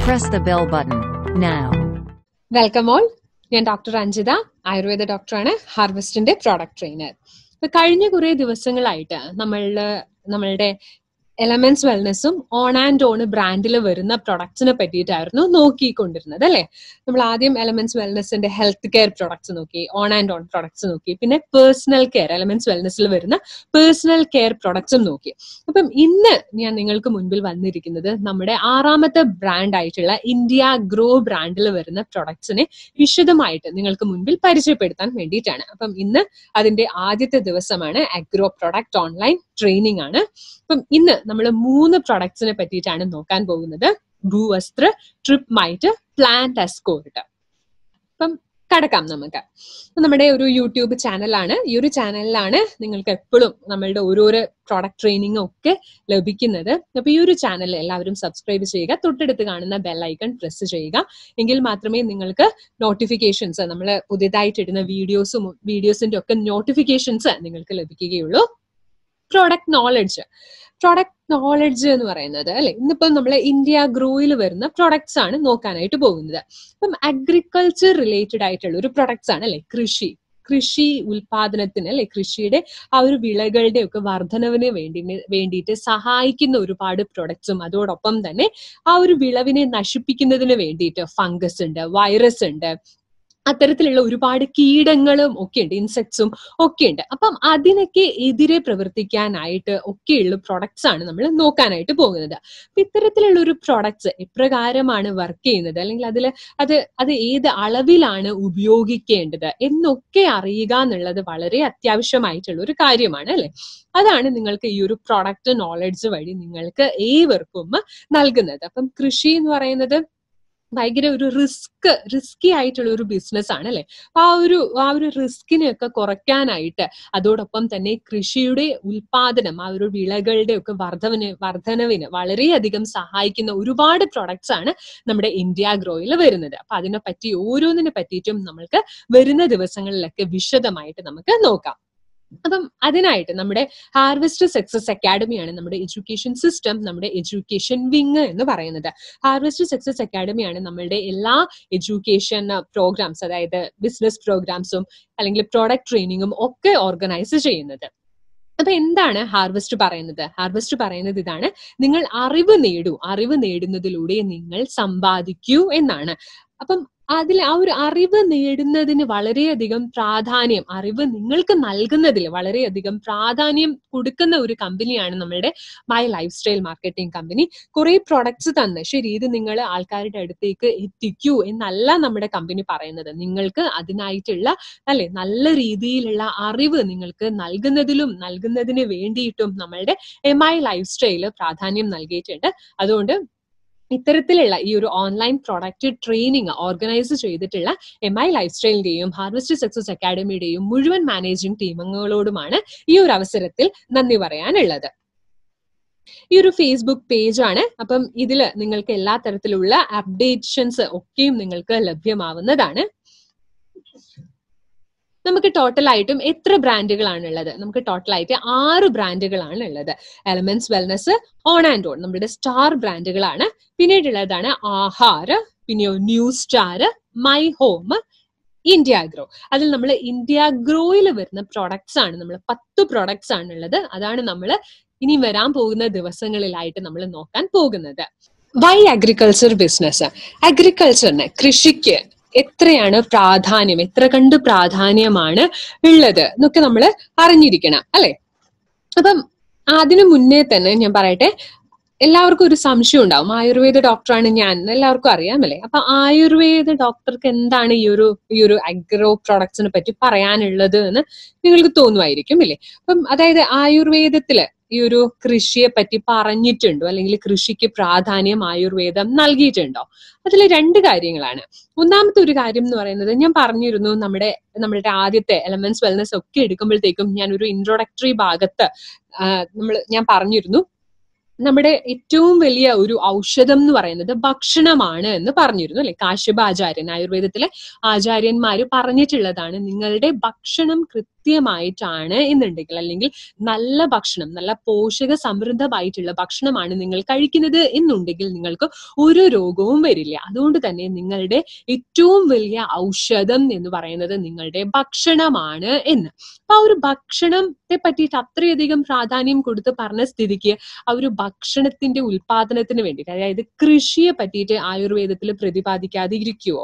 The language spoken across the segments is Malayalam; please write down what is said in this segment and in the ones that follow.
Press the bell button now. Welcome all ഞാൻ ഡോക്ടർ അഞ്ജിത ആയുർവേദ ഡോക്ടറാണ് ഹാർവെസ്റ്റിന്റെ പ്രോഡക്റ്റ് ട്രെയിനർ ഇപ്പൊ കഴിഞ്ഞ കുറെ ദിവസങ്ങളായിട്ട് നമ്മളുടെ നമ്മളുടെ എലമെന്റ്സ് വെൽനെസ്സും ഓൺ ആൻഡ് ഓൺ ബ്രാൻഡിൽ വരുന്ന പ്രൊഡക്ട്സിനെ പറ്റിയിട്ടായിരുന്നു നോക്കിക്കൊണ്ടിരുന്നത് അല്ലെ നമ്മൾ ആദ്യം എലമെന്റ്സ് വെൽനെസ്സിന്റെ ഹെൽത്ത് കെയർ പ്രൊഡക്ട്സ് നോക്കി ഓൺ ആൻഡ് ഓൺ പ്രൊഡക്ട്സ് നോക്കി പിന്നെ പേഴ്സണൽ കെയർ എലമെന്റ്സ് വെൽനെസ്സിൽ വരുന്ന പേഴ്സണൽ കെയർ പ്രൊഡക്ട്സും നോക്കി അപ്പം ഇന്ന് ഞാൻ നിങ്ങൾക്ക് മുൻപിൽ വന്നിരിക്കുന്നത് നമ്മുടെ ആറാമത്തെ ബ്രാൻഡ് ആയിട്ടുള്ള ഇന്ത്യ ഗ്രോ ബ്രാൻഡിൽ വരുന്ന പ്രൊഡക്ട്സിനെ വിശദമായിട്ട് നിങ്ങൾക്ക് മുൻപിൽ പരിചയപ്പെടുത്താൻ വേണ്ടിയിട്ടാണ് അപ്പം ഇന്ന് അതിന്റെ ആദ്യത്തെ ദിവസമാണ് അഗ്രോ പ്രൊഡക്റ്റ് ഓൺലൈൻ ട്രെയിനിങ് ആണ് അപ്പം ഇന്ന് നമ്മൾ മൂന്ന് പ്രൊഡക്ട്സിനെ പറ്റിയിട്ടാണ് നോക്കാൻ പോകുന്നത് Bhoovastra trip mite plant escort അപ്പം കടക്കാം നമുക്ക് നമ്മുടെ ഒരു യൂട്യൂബ് ചാനലാണ് ഈ ഒരു ചാനലിലാണ് നിങ്ങൾക്ക് എപ്പോഴും നമ്മളുടെ ഓരോരോ പ്രോഡക്റ്റ് ട്രെയിനിങ്ങും ഒക്കെ ലഭിക്കുന്നത് അപ്പൊ ഈ ഒരു ചാനൽ എല്ലാവരും സബ്സ്ക്രൈബ് ചെയ്യുക തൊട്ടടുത്ത് കാണുന്ന ബെൽ ഐക്കൺ പ്രസ് ചെയ്യുക എങ്കിൽ മാത്രമേ നിങ്ങൾക്ക് നോട്ടിഫിക്കേഷൻസ് നമ്മൾ പുതിയതായിട്ട് ഇടുന്ന വീഡിയോസും വീഡിയോസിന്റെ ഒക്കെ നോട്ടിഫിക്കേഷൻസ് നിങ്ങൾക്ക് ലഭിക്കുകയുള്ളൂ പ്രോഡക്റ്റ് നോളജ് പ്രോഡക്റ്റ് നോളജ് എന്ന് പറയുന്നത് അല്ലെ ഇന്നിപ്പോ നമ്മൾ ഇന്ത്യ ഗ്രോയിൽ വരുന്ന പ്രൊഡക്ട്സ് ആണ് നോക്കാനായിട്ട് പോകുന്നത് അപ്പം അഗ്രികൾച്ചർ റിലേറ്റഡ് ആയിട്ടുള്ള ഒരു പ്രൊഡക്ട്സ് ആണ് അല്ലെ കൃഷി കൃഷി ഉൽപാദനത്തിന് അല്ലെ കൃഷിയുടെ ആ ഒരു വിളകളുടെ ഒക്കെ വർധനവിന് വേണ്ടി വേണ്ടിയിട്ട് സഹായിക്കുന്ന ഒരുപാട് പ്രൊഡക്ട്സും അതോടൊപ്പം തന്നെ ആ ഒരു വിളവിനെ നശിപ്പിക്കുന്നതിന് വേണ്ടിയിട്ട് ഫംഗസ് ഉണ്ട് വൈറസ് ഉണ്ട് അത്തരത്തിലുള്ള ഒരുപാട് കീടങ്ങളും ഒക്കെ ഉണ്ട് ഇൻസെക്ട്സും ഒക്കെ ഉണ്ട് അപ്പം അതിനൊക്കെ എതിരെ പ്രവർത്തിക്കാനായിട്ട് ഒക്കെയുള്ള പ്രൊഡക്ട്സ് ആണ് നമ്മൾ നോക്കാനായിട്ട് പോകുന്നത് അപ്പൊ ഇത്തരത്തിലുള്ള ഒരു പ്രൊഡക്ട്സ് എപ്രകാരമാണ് വർക്ക് ചെയ്യുന്നത് അല്ലെങ്കിൽ അതിൽ അത് അത് ഏത് അളവിലാണ് ഉപയോഗിക്കേണ്ടത് എന്നൊക്കെ അറിയുക എന്നുള്ളത് വളരെ അത്യാവശ്യമായിട്ടുള്ള ഒരു കാര്യമാണ് അല്ലെ അതാണ് നിങ്ങൾക്ക് ഈ ഒരു പ്രൊഡക്റ്റ് നോളജ് വഴി നിങ്ങൾക്ക് ഏവർക്കും നൽകുന്നത് അപ്പം കൃഷി എന്ന് പറയുന്നത് ഭയങ്കര ഒരു റിസ്ക് റിസ്കി ആയിട്ടുള്ള ഒരു ബിസിനസ് ആണ് അല്ലെ അപ്പൊ ആ ഒരു ആ ഒരു റിസ്കിനെയൊക്കെ കുറയ്ക്കാനായിട്ട് അതോടൊപ്പം തന്നെ കൃഷിയുടെ ഉൽപാദനം ആ ഒരു വിളകളുടെ ഒക്കെ വർധവിന് വർധനവിന് വളരെയധികം സഹായിക്കുന്ന ഒരുപാട് പ്രൊഡക്ട്സ് ആണ് നമ്മുടെ ഇന്ത്യ ഗ്രോയിൽ വരുന്നത് അപ്പൊ അതിനെ പറ്റി ഓരോന്നിനെ പറ്റിയിട്ടും നമ്മൾക്ക് വരുന്ന ദിവസങ്ങളിലൊക്കെ വിശദമായിട്ട് നമുക്ക് നോക്കാം അപ്പം അതിനായിട്ട് നമ്മുടെ ഹാർവെസ്റ്റ് സക്സസ് അക്കാഡമിയാണ് നമ്മുടെ എഡ്യൂക്കേഷൻ സിസ്റ്റം നമ്മുടെ എഡ്യൂക്കേഷൻ വിങ് എന്ന് പറയുന്നത് ഹാർവെസ്റ്റ് സക്സസ് അക്കാഡമിയാണ് നമ്മളുടെ എല്ലാ എഡ്യൂക്കേഷൻ പ്രോഗ്രാംസ് അതായത് ബിസിനസ് പ്രോഗ്രാംസും അല്ലെങ്കിൽ പ്രോഡക്റ്റ് ട്രെയിനിങ്ങും ഒക്കെ ഓർഗനൈസ് ചെയ്യുന്നത് അപ്പൊ എന്താണ് ഹാർവെസ്റ്റ് പറയുന്നത് ഹാർവെസ്റ്റ് പറയുന്നത് ഇതാണ് നിങ്ങൾ അറിവ് നേടൂ അറിവ് നേടുന്നതിലൂടെ നിങ്ങൾ സമ്പാദിക്കൂ എന്നാണ് അപ്പം അതിൽ ആ ഒരു അറിവ് നേടുന്നതിന് വളരെയധികം പ്രാധാന്യം അറിവ് നിങ്ങൾക്ക് നൽകുന്നതിൽ വളരെയധികം പ്രാധാന്യം കൊടുക്കുന്ന ഒരു കമ്പനിയാണ് നമ്മളുടെ my lifestyle marketing company കുറെ പ്രൊഡക്ട്സ് തന്ന് ശരി ഇത് നിങ്ങൾ ആൾക്കാരുടെ അടുത്തേക്ക് എത്തിക്കൂ എന്നല്ല നമ്മുടെ കമ്പനി പറയുന്നത് നിങ്ങൾക്ക് അതിനായിട്ടുള്ള അല്ലെ നല്ല രീതിയിലുള്ള അറിവ് നിങ്ങൾക്ക് നൽകുന്നതിലും നൽകുന്നതിന് വേണ്ടിയിട്ടും നമ്മളുടെ എം ഐ ലൈഫ് സ്റ്റൈല് പ്രാധാന്യം നൽകിയിട്ടുണ്ട് അതുകൊണ്ട് ഇത്തരത്തിലുള്ള ഈ ഒരു ഓൺലൈൻ പ്രൊഡക്റ്റ് ട്രെയിനിങ് ഓർഗനൈസ് ചെയ്തിട്ടുള്ള എം ഐ ലൈഫ് സ്റ്റൈലിന്റെയും ഹാർവെസ്റ്റ് സക്സസ് അക്കാഡമിയുടെയും മുഴുവൻ മാനേജിംഗ് ടീമുകളോടുമാണ് ഈ ഒരു അവസരത്തിൽ നന്ദി പറയാനുള്ളത് ഈ ഒരു ഫേസ്ബുക്ക് പേജ് ആണ് അപ്പം ഇതിൽ നിങ്ങൾക്ക് എല്ലാ തരത്തിലുള്ള അപ്ഡേഷൻസ് ഒക്കെയും നിങ്ങൾക്ക് ലഭ്യമാവുന്നതാണ് നമുക്ക് ടോട്ടലായിട്ടും എത്ര ബ്രാൻഡുകളാണ് ഉള്ളത് നമുക്ക് ടോട്ടലായിട്ട് ആറ് ബ്രാൻഡുകളാണ് ഉള്ളത് elements wellness on and on നമ്മുടെ സ്റ്റാർ ബ്രാൻഡുകളാണ് പിന്നീടുള്ളതാണ് ആഹാർ പിന്നെയോ new star my home India grow അതിൽ നമ്മൾ ഇന്ത്യ ഗ്രോയിൽ വരുന്ന പ്രൊഡക്ട്സ് ആണ് നമ്മൾ പത്ത് പ്രൊഡക്ട്സ് ആണ് ഉള്ളത് അതാണ് നമ്മൾ ഇനി വരാൻ പോകുന്ന ദിവസങ്ങളിലായിട്ട് നമ്മൾ നോക്കാൻ പോകുന്നത് വൈ അഗ്രികൾച്ചർ ബിസിനസ് അഗ്രികൾച്ചറിന് കൃഷിക്ക് എത്രയാണ് പ്രാധാന്യം എത്ര കണ്ട് പ്രാധാന്യമാണ് ഉള്ളത് എന്നൊക്കെ നമ്മൾ അറിഞ്ഞിരിക്കണം അല്ലെ അപ്പം അതിനു മുന്നേ തന്നെ ഞാൻ പറയട്ടെ എല്ലാവർക്കും ഒരു സംശയം ഉണ്ടാവും ആയുർവേദ ഡോക്ടറാണ് ഞാൻ എല്ലാവർക്കും അറിയാം അല്ലെ അപ്പൊ ആയുർവേദ ഡോക്ടർക്ക് എന്താണ് ഈ ഒരു ഈ ഒരു അഗ്രോ പ്രൊഡക്ട്സിനെ പറ്റി പറയാനുള്ളത് എന്ന് നിങ്ങൾക്ക് തോന്നുമായിരിക്കും അല്ലേ അപ്പം അതായത് ആയുർവേദത്തില് ഈ ഒരു കൃഷിയെ പറ്റി പറഞ്ഞിട്ടുണ്ടോ അല്ലെങ്കിൽ കൃഷിക്ക് പ്രാധാന്യം ആയുർവേദം നൽകിയിട്ടുണ്ടോ അതിൽ രണ്ട് കാര്യങ്ങളാണ് ഒന്നാമത്തെ ഒരു കാര്യം എന്ന് പറയുന്നത് ഞാൻ പറഞ്ഞിരുന്നു നമ്മുടെ നമ്മുടെ ആദ്യത്തെ എലമെന്റ്സ് വെൽനസ് ഒക്കെ എടുക്കുമ്പോഴത്തേക്കും ഞാൻ ഒരു ഇൻട്രോഡക്ടറി ഭാഗത്ത് നമ്മൾ ഞാൻ പറഞ്ഞിരുന്നു നമ്മുടെ ഏറ്റവും വലിയ ഒരു ഔഷധം എന്ന് പറയുന്നത് ഭക്ഷണമാണ് എന്ന് പറഞ്ഞിരുന്നു അല്ലെ കാശ്യപ ആചാര്യൻ ആയുർവേദത്തിലെ ആചാര്യന്മാര് പറഞ്ഞിട്ടുള്ളതാണ് നിങ്ങളുടെ ഭക്ഷണം കൃത്യമായിട്ടാണ് എന്നുണ്ടെങ്കിൽ അല്ലെങ്കിൽ നല്ല ഭക്ഷണം നല്ല പോഷക സമൃദ്ധമായിട്ടുള്ള ഭക്ഷണമാണ് നിങ്ങൾ കഴിക്കുന്നത് എന്നുണ്ടെങ്കിൽ നിങ്ങൾക്ക് ഒരു രോഗവും വരില്ല അതുകൊണ്ട് തന്നെ നിങ്ങളുടെ ഏറ്റവും വലിയ ഔഷധം എന്ന് പറയുന്നത് നിങ്ങളുടെ ഭക്ഷണമാണ് എന്ന് അപ്പൊ ആ ഒരു ഭക്ഷണത്തെ പറ്റിയിട്ട് അത്രയധികം പ്രാധാന്യം കൊടുത്ത് പറഞ്ഞ സ്ഥിതിക്ക് ആ ഒരു ഭക്ഷണത്തിന്റെ ഉൽപാദനത്തിന് വേണ്ടിയിട്ട് അതായത് കൃഷിയെ പറ്റിയിട്ട് ആയുർവേദത്തിൽ പ്രതിപാദിക്കാതെ ഇരിക്കുവോ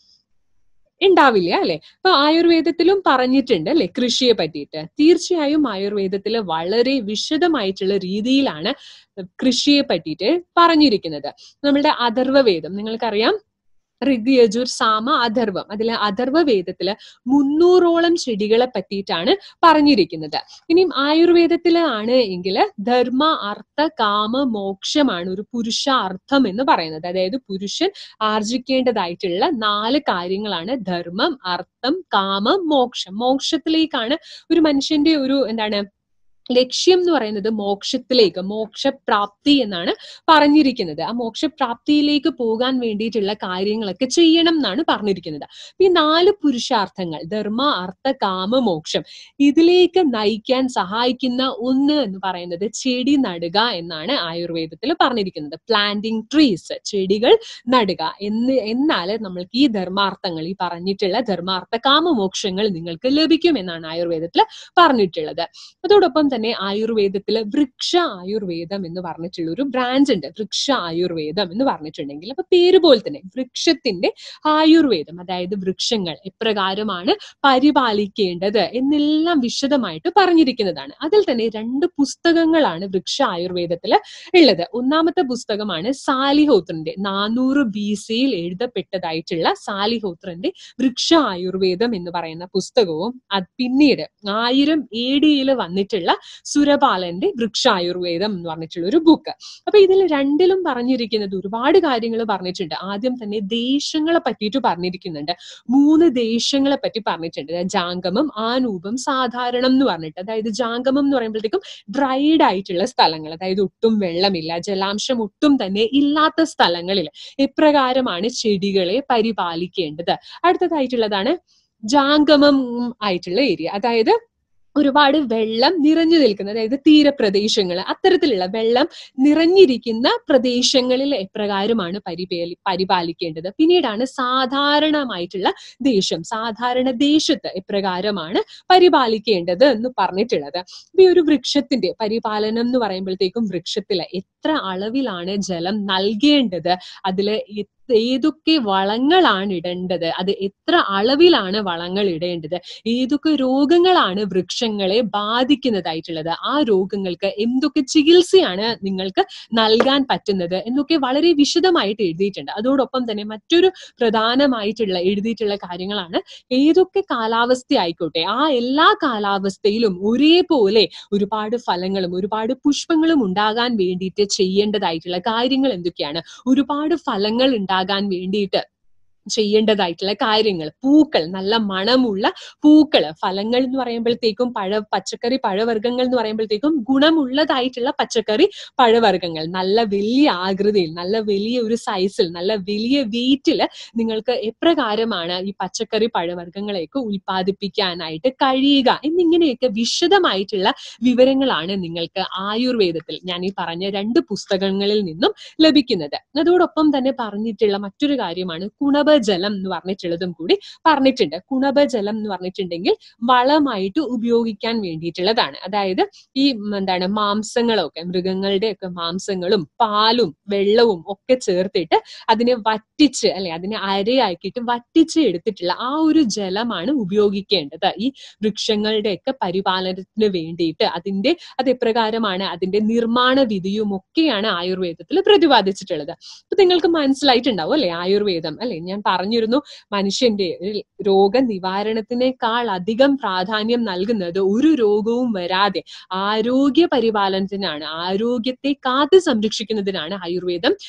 ഉണ്ടാവില്ല അല്ലെ അപ്പൊ ആയുർവേദത്തിലും പറഞ്ഞിട്ടുണ്ട് അല്ലെ കൃഷിയെ പറ്റിയിട്ട് തീർച്ചയായും ആയുർവേദത്തിൽ വളരെ വിശദമായിട്ടുള്ള രീതിയിലാണ് കൃഷിയെ പറ്റിയിട്ട് പറഞ്ഞിരിക്കുന്നത് നമ്മളുടെ അഥർവവേദം നിങ്ങൾക്കറിയാം ഋഗ് യജുർ സാമ അഥർവം അതിലെ അഥർവ വേദത്തില് മുന്നൂറോളം ചെടികളെ പറ്റിയിട്ടാണ് പറഞ്ഞിരിക്കുന്നത് ഇനിയും ആയുർവേദത്തില് ആണ് എങ്കിൽ ധർമ്മ അർത്ഥ കാമ മോക്ഷമാണ് ഒരു പുരുഷാർത്ഥം എന്ന് പറയുന്നത് അതായത് പുരുഷൻ ആർജിക്കേണ്ടതായിട്ടുള്ള നാല് കാര്യങ്ങളാണ് ധർമ്മം അർത്ഥം കാമം മോക്ഷം മോക്ഷത്തിലേക്കാണ് ഒരു മനുഷ്യന്റെ ഒരു എന്താണ് ലക്ഷ്യം എന്ന് പറയുന്നത് മോക്ഷത്തിലേക്ക് മോക്ഷപ്രാപ്തി എന്നാണ് പറഞ്ഞിരിക്കുന്നത് ആ മോക്ഷപ്രാപ്തിയിലേക്ക് പോകാൻ വേണ്ടിയിട്ടുള്ള കാര്യങ്ങളൊക്കെ ചെയ്യണം എന്നാണ് പറഞ്ഞിരിക്കുന്നത് ഈ നാല് പുരുഷാർത്ഥങ്ങൾ ധർമ്മ അർത്ഥ കാമ മോക്ഷം ഇതിലേക്ക് നയിക്കാൻ സഹായിക്കുന്ന ഒന്ന് എന്ന് പറയുന്നത് ചെടി നടുക എന്നാണ് ആയുർവേദത്തിൽ പറഞ്ഞിരിക്കുന്നത് പ്ലാന്റിംഗ് ട്രീസ് ചെടികൾ നടുക എന്ന് എന്നാല് നമ്മൾക്ക് ഈ ധർമാർത്ഥങ്ങൾ ഈ പറഞ്ഞിട്ടുള്ള ധർമാർത്ഥ കാമ മോക്ഷങ്ങൾ നിങ്ങൾക്ക് ലഭിക്കും എന്നാണ് ആയുർവേദത്തിൽ പറഞ്ഞിട്ടുള്ളത് അതോടൊപ്പം തന്നെ ആയുർവേദത്തില് വൃക്ഷ ആയുർവേദം എന്ന് പറഞ്ഞിട്ടുള്ള ഒരു ബ്രാഞ്ച് ഉണ്ട് വൃക്ഷ ആയുർവേദം എന്ന് പറഞ്ഞിട്ടുണ്ടെങ്കിൽ അപ്പൊ പേര് പോലെ തന്നെ വൃക്ഷത്തിന്റെ ആയുർവേദം അതായത് വൃക്ഷങ്ങൾ എപ്രകാരമാണ് പരിപാലിക്കേണ്ടത് എന്നെല്ലാം വിശദമായിട്ട് പറഞ്ഞിരിക്കുന്നതാണ് അതിൽ തന്നെ രണ്ട് പുസ്തകങ്ങളാണ് വൃക്ഷ ആയുർവേദത്തില് ഉള്ളത് ഒന്നാമത്തെ പുസ്തകമാണ് സാലിഹോത്രന്റെ നാനൂറ് ബി സിയിൽ എഴുതപ്പെട്ടതായിട്ടുള്ള സാലിഹോത്രന്റെ വൃക്ഷ ആയുർവേദം എന്ന് പറയുന്ന പുസ്തകവും അത് പിന്നീട് ആയിരം എ ഡിയിൽ വന്നിട്ടുള്ള സുരപാലന്റെ വൃക്ഷായുർവേദം എന്ന് പറഞ്ഞിട്ടുള്ള ഒരു ബുക്ക് അപ്പൊ ഇതിൽ രണ്ടിലും പറഞ്ഞിരിക്കുന്നത് ഒരുപാട് കാര്യങ്ങൾ പറഞ്ഞിട്ടുണ്ട് ആദ്യം തന്നെ ദേശങ്ങളെ പറ്റിയിട്ട് പറഞ്ഞിരിക്കുന്നുണ്ട് മൂന്ന് ദേശങ്ങളെ പറ്റി പറഞ്ഞിട്ടുണ്ട് ജാങ്കമം ആനൂപം സാധാരണം എന്ന് പറഞ്ഞിട്ട് അതായത് ജാങ്കമം എന്ന് പറയുമ്പോഴത്തേക്കും ഡ്രൈഡ് ആയിട്ടുള്ള സ്ഥലങ്ങൾ അതായത് ഒട്ടും വെള്ളമില്ല ജലാംശം ഒട്ടും തന്നെ ഇല്ലാത്ത സ്ഥലങ്ങളിൽ എപ്രകാരമാണ് ചെടികളെ പരിപാലിക്കേണ്ടത് അടുത്തതായിട്ടുള്ളതാണ് ജാങ്കമം ആയിട്ടുള്ള ഏരിയ അതായത് ഒരുപാട് വെള്ളം നിറഞ്ഞു നിൽക്കുന്ന അതായത് തീരപ്രദേശങ്ങൾ അത്തരത്തിലുള്ള വെള്ളം നിറഞ്ഞിരിക്കുന്ന പ്രദേശങ്ങളിൽ എപ്രകാരമാണ് പരിപാലി പരിപാലിക്കേണ്ടത് പിന്നീടാണ് സാധാരണമായിട്ടുള്ള ദേശം സാധാരണ ദേശത്ത് എപ്രകാരമാണ് പരിപാലിക്കേണ്ടത് എന്ന് പറഞ്ഞിട്ടുള്ളത് ഈ ഒരു വൃക്ഷത്തിന്റെ പരിപാലനം എന്ന് പറയുമ്പോഴത്തേക്കും വൃക്ഷത്തില് എത്ര അളവിലാണ് ജലം നൽകേണ്ടത് അതില് ഏതൊക്കെ വളങ്ങളാണ് ഇടേണ്ടത് അത് എത്ര അളവിലാണ് വളങ്ങൾ ഇടേണ്ടത് ഏതൊക്കെ രോഗങ്ങളാണ് വൃക്ഷങ്ങളെ ബാധിക്കുന്നതായിട്ടുള്ളത് ആ രോഗങ്ങൾക്ക് എന്തൊക്കെ ചികിത്സയാണ് നിങ്ങൾക്ക് നൽകാൻ പറ്റുന്നത് എന്നൊക്കെ വളരെ വിശദമായിട്ട് എഴുതിയിട്ടുണ്ട് അതോടൊപ്പം തന്നെ മറ്റൊരു പ്രധാനമായിട്ടുള്ള എഴുതിയിട്ടുള്ള കാര്യങ്ങളാണ് ഏതൊക്കെ കാലാവസ്ഥ ആയിക്കോട്ടെ ആ എല്ലാ കാലാവസ്ഥയിലും ഒരേപോലെ ഒരുപാട് ഫലങ്ങളും ഒരുപാട് പുഷ്പങ്ങളും ഉണ്ടാകാൻ വേണ്ടിയിട്ട് ചെയ്യേണ്ടതായിട്ടുള്ള കാര്യങ്ങൾ എന്തൊക്കെയാണ് ഒരുപാട് ഫലങ്ങൾ ഉണ്ടാകാൻ വേണ്ടിയിട്ട് ചെയ്യേണ്ടതായിട്ടുള്ള കാര്യങ്ങൾ പൂക്കൾ നല്ല മണമുള്ള പൂക്കൾ ഫലങ്ങൾ എന്ന് പറയുമ്പോഴത്തേക്കും പഴ പച്ചക്കറി പഴവർഗ്ഗങ്ങൾ എന്ന് പറയുമ്പോഴത്തേക്കും ഗുണമുള്ളതായിട്ടുള്ള പച്ചക്കറി പഴവർഗ്ഗങ്ങൾ നല്ല വലിയ ആകൃതിയിൽ നല്ല വലിയ ഒരു സൈസിൽ നല്ല വലിയ വെയിറ്റില് നിങ്ങൾക്ക് എപ്രകാരമാണ് ഈ പച്ചക്കറി പഴവർഗ്ഗങ്ങളെയൊക്കെ ഉൽപ്പാദിപ്പിക്കാനായിട്ട് കഴിയുക എന്നിങ്ങനെയൊക്കെ വിശദമായിട്ടുള്ള വിവരങ്ങളാണ് നിങ്ങൾക്ക് ആയുർവേദത്തിൽ ഞാൻ ഈ പറഞ്ഞ രണ്ട് പുസ്തകങ്ങളിൽ നിന്നും ലഭിക്കുന്നത് അതോടൊപ്പം തന്നെ പറഞ്ഞിട്ടുള്ള മറ്റൊരു കാര്യമാണ് കുണബ ജലം എന്ന് പറഞ്ഞിട്ടുള്ളതും കൂടി പറഞ്ഞിട്ടുണ്ട് കുണബ ജലം എന്ന് പറഞ്ഞിട്ടുണ്ടെങ്കിൽ വളമായിട്ട് ഉപയോഗിക്കാൻ വേണ്ടിയിട്ടുള്ളതാണ് അതായത് ഈ എന്താണ് മാംസങ്ങളൊക്കെ മൃഗങ്ങളുടെ ഒക്കെ മാംസങ്ങളും പാലും വെള്ളവും ഒക്കെ ചേർത്തിട്ട് അതിനെ വറ്റിച്ച് അല്ലെ അതിനെ അരയാക്കിയിട്ട് വറ്റിച്ച് എടുത്തിട്ടുള്ള ആ ഒരു ജലമാണ് ഉപയോഗിക്കേണ്ടത് ഈ വൃക്ഷങ്ങളുടെ ഒക്കെ പരിപാലനത്തിന് വേണ്ടിയിട്ട് അതിന്റെ അത് എപ്രകാരമാണ് അതിന്റെ നിർമ്മാണ വിധിയും ഒക്കെയാണ് ആയുർവേദത്തിൽ പ്രതിപാദിച്ചിട്ടുള്ളത് അപ്പൊ നിങ്ങൾക്ക് മനസ്സിലായിട്ടുണ്ടാവും അല്ലെ ആയുർവേദം അല്ലെ ഞാൻ പറഞ്ഞിരുന്നു മനുഷ്യന്റെ രോഗ നിവാരണത്തിനേക്കാൾ അധികം പ്രാധാന്യം നൽകുന്നത് ഒരു രോഗവും വരാതെ ആരോഗ്യ പരിപാലനത്തിനാണ് ആരോഗ്യത്തെ കാത്തു സംരക്ഷിക്കുന്നതിനാണ് ആയുർവേദം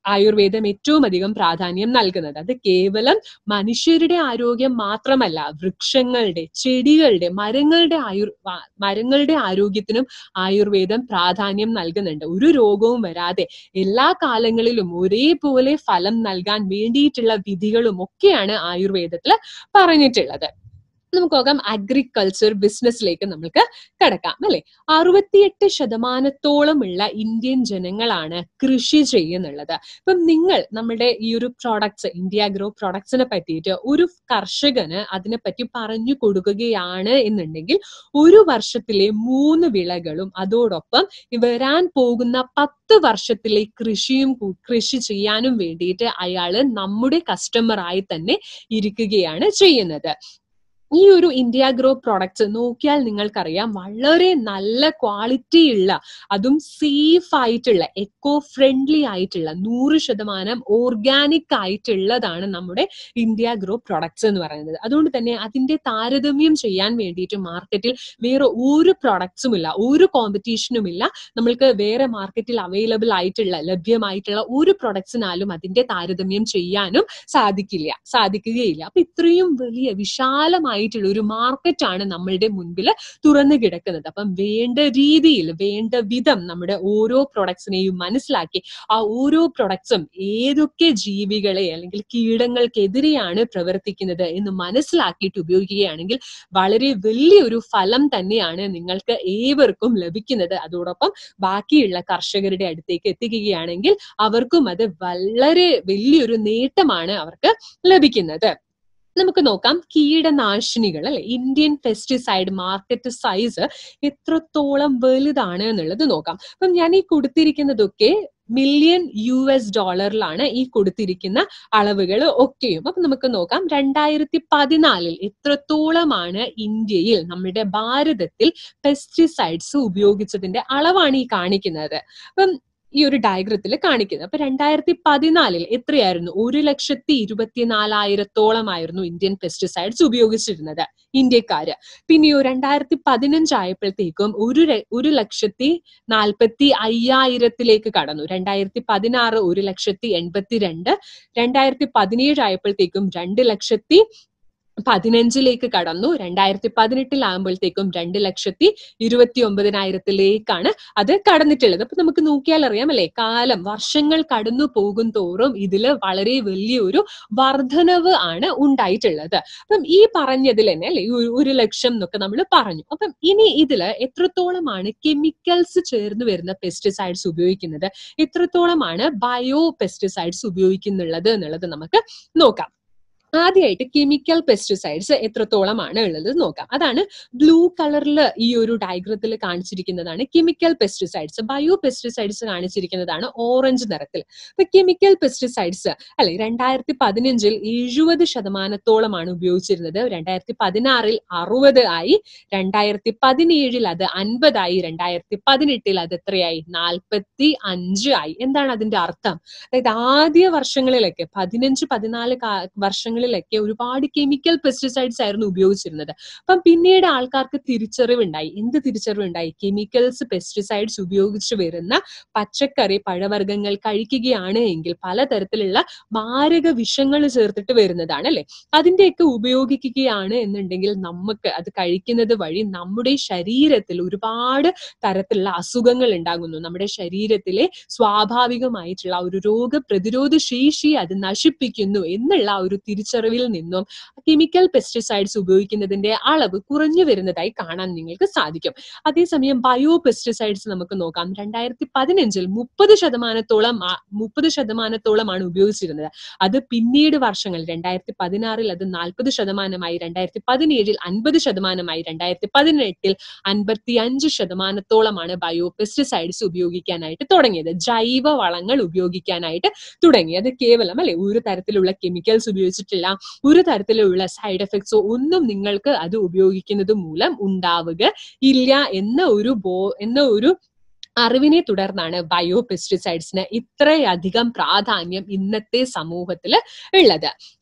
ആയുർവേദം ഏറ്റവും അധികം പ്രാധാന്യം നൽകുന്നത് അത് കേവലം മനുഷ്യരുടെ ആരോഗ്യം മാത്രമല്ല വൃക്ഷങ്ങളുടെ ചെടികളുടെ മരങ്ങളുടെ ആയുർ വ- മരങ്ങളുടെ ആരോഗ്യത്തിനും ആയുർവേദം പ്രാധാന്യം നൽകുന്നുണ്ട് ഒരു രോഗവും വരാതെ എല്ലാ കാലങ്ങളിലും ഒരേപോലെ ഫലം നൽകാൻ വേണ്ടിയിട്ടുള്ള വിധികളും ഒക്കെയാണ് ആയുർവേദത്തിൽ പറഞ്ഞിട്ടുള്ളത് നമുക്ക് നോക്കാം അഗ്രികൾച്ചർ ബിസിനസ്സിലേക്ക് നമുക്ക് കടക്കാം അല്ലെ അറുപത്തിയെട്ട് ശതമാനത്തോളമുള്ള ഇന്ത്യൻ ജനങ്ങളാണ് കൃഷി ചെയ്യുന്നുള്ളത് ഇപ്പം നിങ്ങൾ നമ്മുടെ ഈ ഒരു പ്രോഡക്ട്സ് ഇന്ത്യ ഗ്രോ പ്രോഡക്ട്സിനെ പറ്റിയിട്ട് ഒരു കർഷകന് അതിനെപ്പറ്റി പറഞ്ഞു കൊടുക്കുകയാണ് എന്നുണ്ടെങ്കിൽ ഒരു വർഷത്തിലെ മൂന്ന് വിളകളും അതോടൊപ്പം വരാൻ പോകുന്ന പത്ത് വർഷത്തിലെ കൃഷിയും കു- കൃഷി ചെയ്യാനും വേണ്ടിയിട്ട് അയാള് നമ്മുടെ കസ്റ്റമർ ആയി തന്നെ ഇരിക്കുകയാണ് ചെയ്യുന്നത് ഈ ഒരു ഇന്ത്യ ഗ്രോ പ്രോഡക്ട്സ് നോക്കിയാൽ നിങ്ങൾക്കറിയാം വളരെ നല്ല ക്വാളിറ്റി ഉള്ള അതും സേഫ് ആയിട്ടുള്ള എക്കോ ഫ്രണ്ട്ലി ആയിട്ടുള്ള നൂറ് ശതമാനം ഓർഗാനിക് ആയിട്ടുള്ളതാണ് നമ്മുടെ ഇന്ത്യ ഗ്രോ പ്രോഡക്ട്സ് എന്ന് പറയുന്നത് അതുകൊണ്ട് തന്നെ അതിന്റെ താരതമ്യം ചെയ്യാൻ വേണ്ടിയിട്ട് മാർക്കറ്റിൽ വേറെ ഒരു പ്രോഡക്ട്സും ഇല്ല ഒരു കോമ്പറ്റീഷനും ഇല്ല നമ്മൾക്ക് വേറെ മാർക്കറ്റിൽ അവൈലബിൾ ആയിട്ടുള്ള ലഭ്യമായിട്ടുള്ള ഒരു പ്രൊഡക്ട്സിനാലും അതിന്റെ താരതമ്യം ചെയ്യാനും സാധിക്കില്ല സാധിക്കുകയില്ല അപ്പൊ ഇത്രയും വലിയ വിശാലമായിട്ടുള്ള ഒരു മാർക്കറ്റ് ആണ് നമ്മളുടെ മുൻപിൽ തുറന്നു കിടക്കുന്നത് അപ്പം വേണ്ട രീതിയിൽ വേണ്ട വിധം നമ്മുടെ ഓരോ പ്രൊഡക്ട്സിനെയും മനസ്സിലാക്കി ആ ഓരോ പ്രൊഡക്ട്സും ഏതൊക്കെ ജീവികളെ അല്ലെങ്കിൽ കീടങ്ങൾക്കെതിരെയാണ് പ്രവർത്തിക്കുന്നത് എന്ന് മനസ്സിലാക്കിയിട്ട് ഉപയോഗിക്കുകയാണെങ്കിൽ വളരെ വലിയൊരു ഫലം തന്നെയാണ് നിങ്ങൾക്ക് ഏവർക്കും ലഭിക്കുന്നത് അതോടൊപ്പം ബാക്കിയുള്ള കർഷകരുടെ അടുത്തേക്ക് എത്തിക്കുകയാണെങ്കിൽ അവർക്കും അത് വളരെ വലിയൊരു നേട്ടമാണ് അവർക്ക് ലഭിക്കുന്നത് നമുക്ക് നോക്കാം കീടനാശിനികൾ അല്ലെ ഇന്ത്യൻ പെസ്റ്റിസൈഡ് മാർക്കറ്റ് സൈസ് എത്രത്തോളം വലുതാണ് എന്നുള്ളത് നോക്കാം അപ്പം ഞാൻ ഈ കൊടുത്തിരിക്കുന്നതൊക്കെ മില്യൺ യു എസ് ഡോളറിലാണ് ഈ കൊടുത്തിരിക്കുന്ന അളവുകൾ ഒക്കെയും അപ്പൊ നമുക്ക് നോക്കാം രണ്ടായിരത്തി പതിനാലിൽ എത്രത്തോളമാണ് ഇന്ത്യയിൽ നമ്മുടെ ഭാരതത്തിൽ പെസ്റ്റിസൈഡ്സ് ഉപയോഗിച്ചതിന്റെ അളവാണ് ഈ കാണിക്കുന്നത് അപ്പം ഈ ഒരു ഡയഗ്രത്തിൽ കാണിക്കുന്നത് അപ്പൊ രണ്ടായിരത്തി പതിനാലിൽ എത്രയായിരുന്നു ഒരു ലക്ഷത്തി ഇരുപത്തിനാലായിരത്തോളമായിരുന്നു ഇന്ത്യൻ പെസ്റ്റിസൈഡ്സ് ഉപയോഗിച്ചിരുന്നത് ഇന്ത്യക്കാര് പിന്നെയോ രണ്ടായിരത്തി പതിനഞ്ചായപ്പോഴത്തേക്കും ഒരു ര- ഒരു ലക്ഷത്തി നാൽപ്പത്തി അയ്യായിരത്തിലേക്ക് കടന്നു രണ്ടായിരത്തി പതിനാറ് ഒരു ലക്ഷത്തി എൺപത്തിരണ്ട് രണ്ടായിരത്തി പതിനേഴ് ആയപ്പോഴത്തേക്കും രണ്ട് ലക്ഷത്തി പതിനഞ്ചിലേക്ക് കടന്നു രണ്ടായിരത്തി പതിനെട്ടിലാകുമ്പോഴത്തേക്കും രണ്ട് ലക്ഷത്തി ഇരുപത്തി ഒമ്പതിനായിരത്തിലേക്കാണ് അത് കടന്നിട്ടുള്ളത് അപ്പൊ നമുക്ക് നോക്കിയാൽ അറിയാം അല്ലെ കാലം വർഷങ്ങൾ കടന്നു പോകും തോറും ഇതില് വളരെ വലിയൊരു വർധനവ് ആണ് ഉണ്ടായിട്ടുള്ളത് അപ്പം ഈ പറഞ്ഞതിൽ തന്നെ അല്ലെ ഒരു- ഒരു ലക്ഷം എന്നൊക്കെ നമ്മൾ പറഞ്ഞു അപ്പം ഇനി ഇതില് എത്രത്തോളമാണ് കെമിക്കൽസ് ചേർന്ന് വരുന്ന പെസ്റ്റിസൈഡ്സ് ഉപയോഗിക്കുന്നത് എത്രത്തോളമാണ് ബയോ പെസ്റ്റിസൈഡ്സ് ഉപയോഗിക്കുന്നുള്ളത് എന്നുള്ളത് നമുക്ക് നോക്കാം ആദ്യമായിട്ട് കെമിക്കൽ പെസ്റ്റിസൈഡ്സ് എത്രത്തോളമാണ് ഉള്ളത് നോക്കാം അതാണ് ബ്ലൂ കളറിൽ ഈ ഒരു ഡയഗ്രത്തിൽ കാണിച്ചിരിക്കുന്നതാണ് കെമിക്കൽ പെസ്റ്റിസൈഡ്സ് ബയോ പെസ്റ്റിസൈഡ്സ് കാണിച്ചിരിക്കുന്നതാണ് ഓറഞ്ച് നിറത്തിൽ ഇപ്പൊ കെമിക്കൽ പെസ്റ്റിസൈഡ്സ് അല്ലെ രണ്ടായിരത്തി പതിനഞ്ചിൽ എഴുപത് ശതമാനത്തോളമാണ് ഉപയോഗിച്ചിരുന്നത് രണ്ടായിരത്തി പതിനാറിൽ അറുപത് ആയി രണ്ടായിരത്തി പതിനേഴിൽ അത് അൻപതായി രണ്ടായിരത്തി പതിനെട്ടിൽ അത് എത്രയായി നാൽപ്പത്തി അഞ്ച് ആയി എന്താണ് അതിന്റെ അർത്ഥം അതായത് ആദ്യ വർഷങ്ങളിലൊക്കെ പതിനഞ്ച് പതിനാല് കാ- വർഷങ്ങളിലൊക്കെ ഒരുപാട് കെമിക്കൽ പെസ്റ്റിസൈഡ്സ് ആയിരുന്നു ഉപയോഗിച്ചിരുന്നത് അപ്പം പിന്നീട് ആൾക്കാർക്ക് തിരിച്ചറിവുണ്ടായി എന്ത് തിരിച്ചറിവുണ്ടായി കെമിക്കൽസ് പെസ്റ്റിസൈഡ്സ് ഉപയോഗിച്ച് വരുന്ന പച്ചക്കറി പഴവർഗ്ഗങ്ങൾ കഴിക്കുകയാണ് എങ്കിൽ പലതരത്തിലുള്ള മാരക വിഷങ്ങൾ ചേർത്തിട്ട് വരുന്നതാണ് അല്ലെ അതിന്റെയൊക്കെ ഉപയോഗിക്കുകയാണ് എന്നുണ്ടെങ്കിൽ നമുക്ക് അത് കഴിക്കുന്നത് വഴി നമ്മുടെ ശരീരത്തിൽ ഒരുപാട് തരത്തിലുള്ള അസുഖങ്ങൾ ഉണ്ടാകുന്നു നമ്മുടെ ശരീരത്തിലെ സ്വാഭാവികമായിട്ടുള്ള ആ ഒരു രോഗപ്രതിരോധ ശേഷി അത് നശിപ്പിക്കുന്നു എന്നുള്ള ആ ഒരു തിരിച്ചറിവിൽ നിന്നും കെമിക്കൽ പെസ്റ്റിസൈഡ്സ് ഉപയോഗിക്കുന്നതിന്റെ അളവ് കുറഞ്ഞു വരുന്നതായി കാണാൻ നിങ്ങൾക്ക് സാധിക്കും അതേസമയം ബയോ പെസ്റ്റിസൈഡ്സ് നമുക്ക് നോക്കാം രണ്ടായിരത്തി പതിനഞ്ചിൽ മുപ്പത് ശതമാനത്തോളം മുപ്പത് ശതമാനത്തോളമാണ് ഉപയോഗിച്ചിരുന്നത് അത് പിന്നീട് വർഷങ്ങൾ രണ്ടായിരത്തി പതിനാറിൽ അത് നാൽപ്പത് ശതമാനമായി രണ്ടായിരത്തി പതിനേഴിൽ അൻപത് ശതമാനമായി രണ്ടായിരത്തി പതിനെട്ടിൽ അൻപത്തി അഞ്ച് ശതമാനത്തോളമാണ് ബയോ പെസ്റ്റിസൈഡ്സ് ഉപയോഗിക്കാനായിട്ട് തുടങ്ങിയത് ജൈവ വളങ്ങൾ ഉപയോഗിക്കാനായിട്ട് തുടങ്ങി അത് കേവലം അല്ലെ ഒരു തരത്തിലുള്ള കെമിക്കൽസ് ഉപയോഗിച്ചിട്ടില്ല ഒരു തരത്തിലുള്ള സൈഡ് എഫക്ട്സോ ഒന്നും നിങ്ങൾക്ക് അത് ഉപയോഗിക്കുന്നത് മൂലം ഉണ്ടാവുക ഇല്ല എന്ന ഒരു ബോ എന്ന ഒരു അറിവിനെ തുടർന്നാണ് ബയോ പെസ്റ്റിസൈഡ്സിന് ഇത്രയധികം പ്രാധാന്യം ഇന്നത്തെ സമൂഹത്തിൽ ഉള്ളത്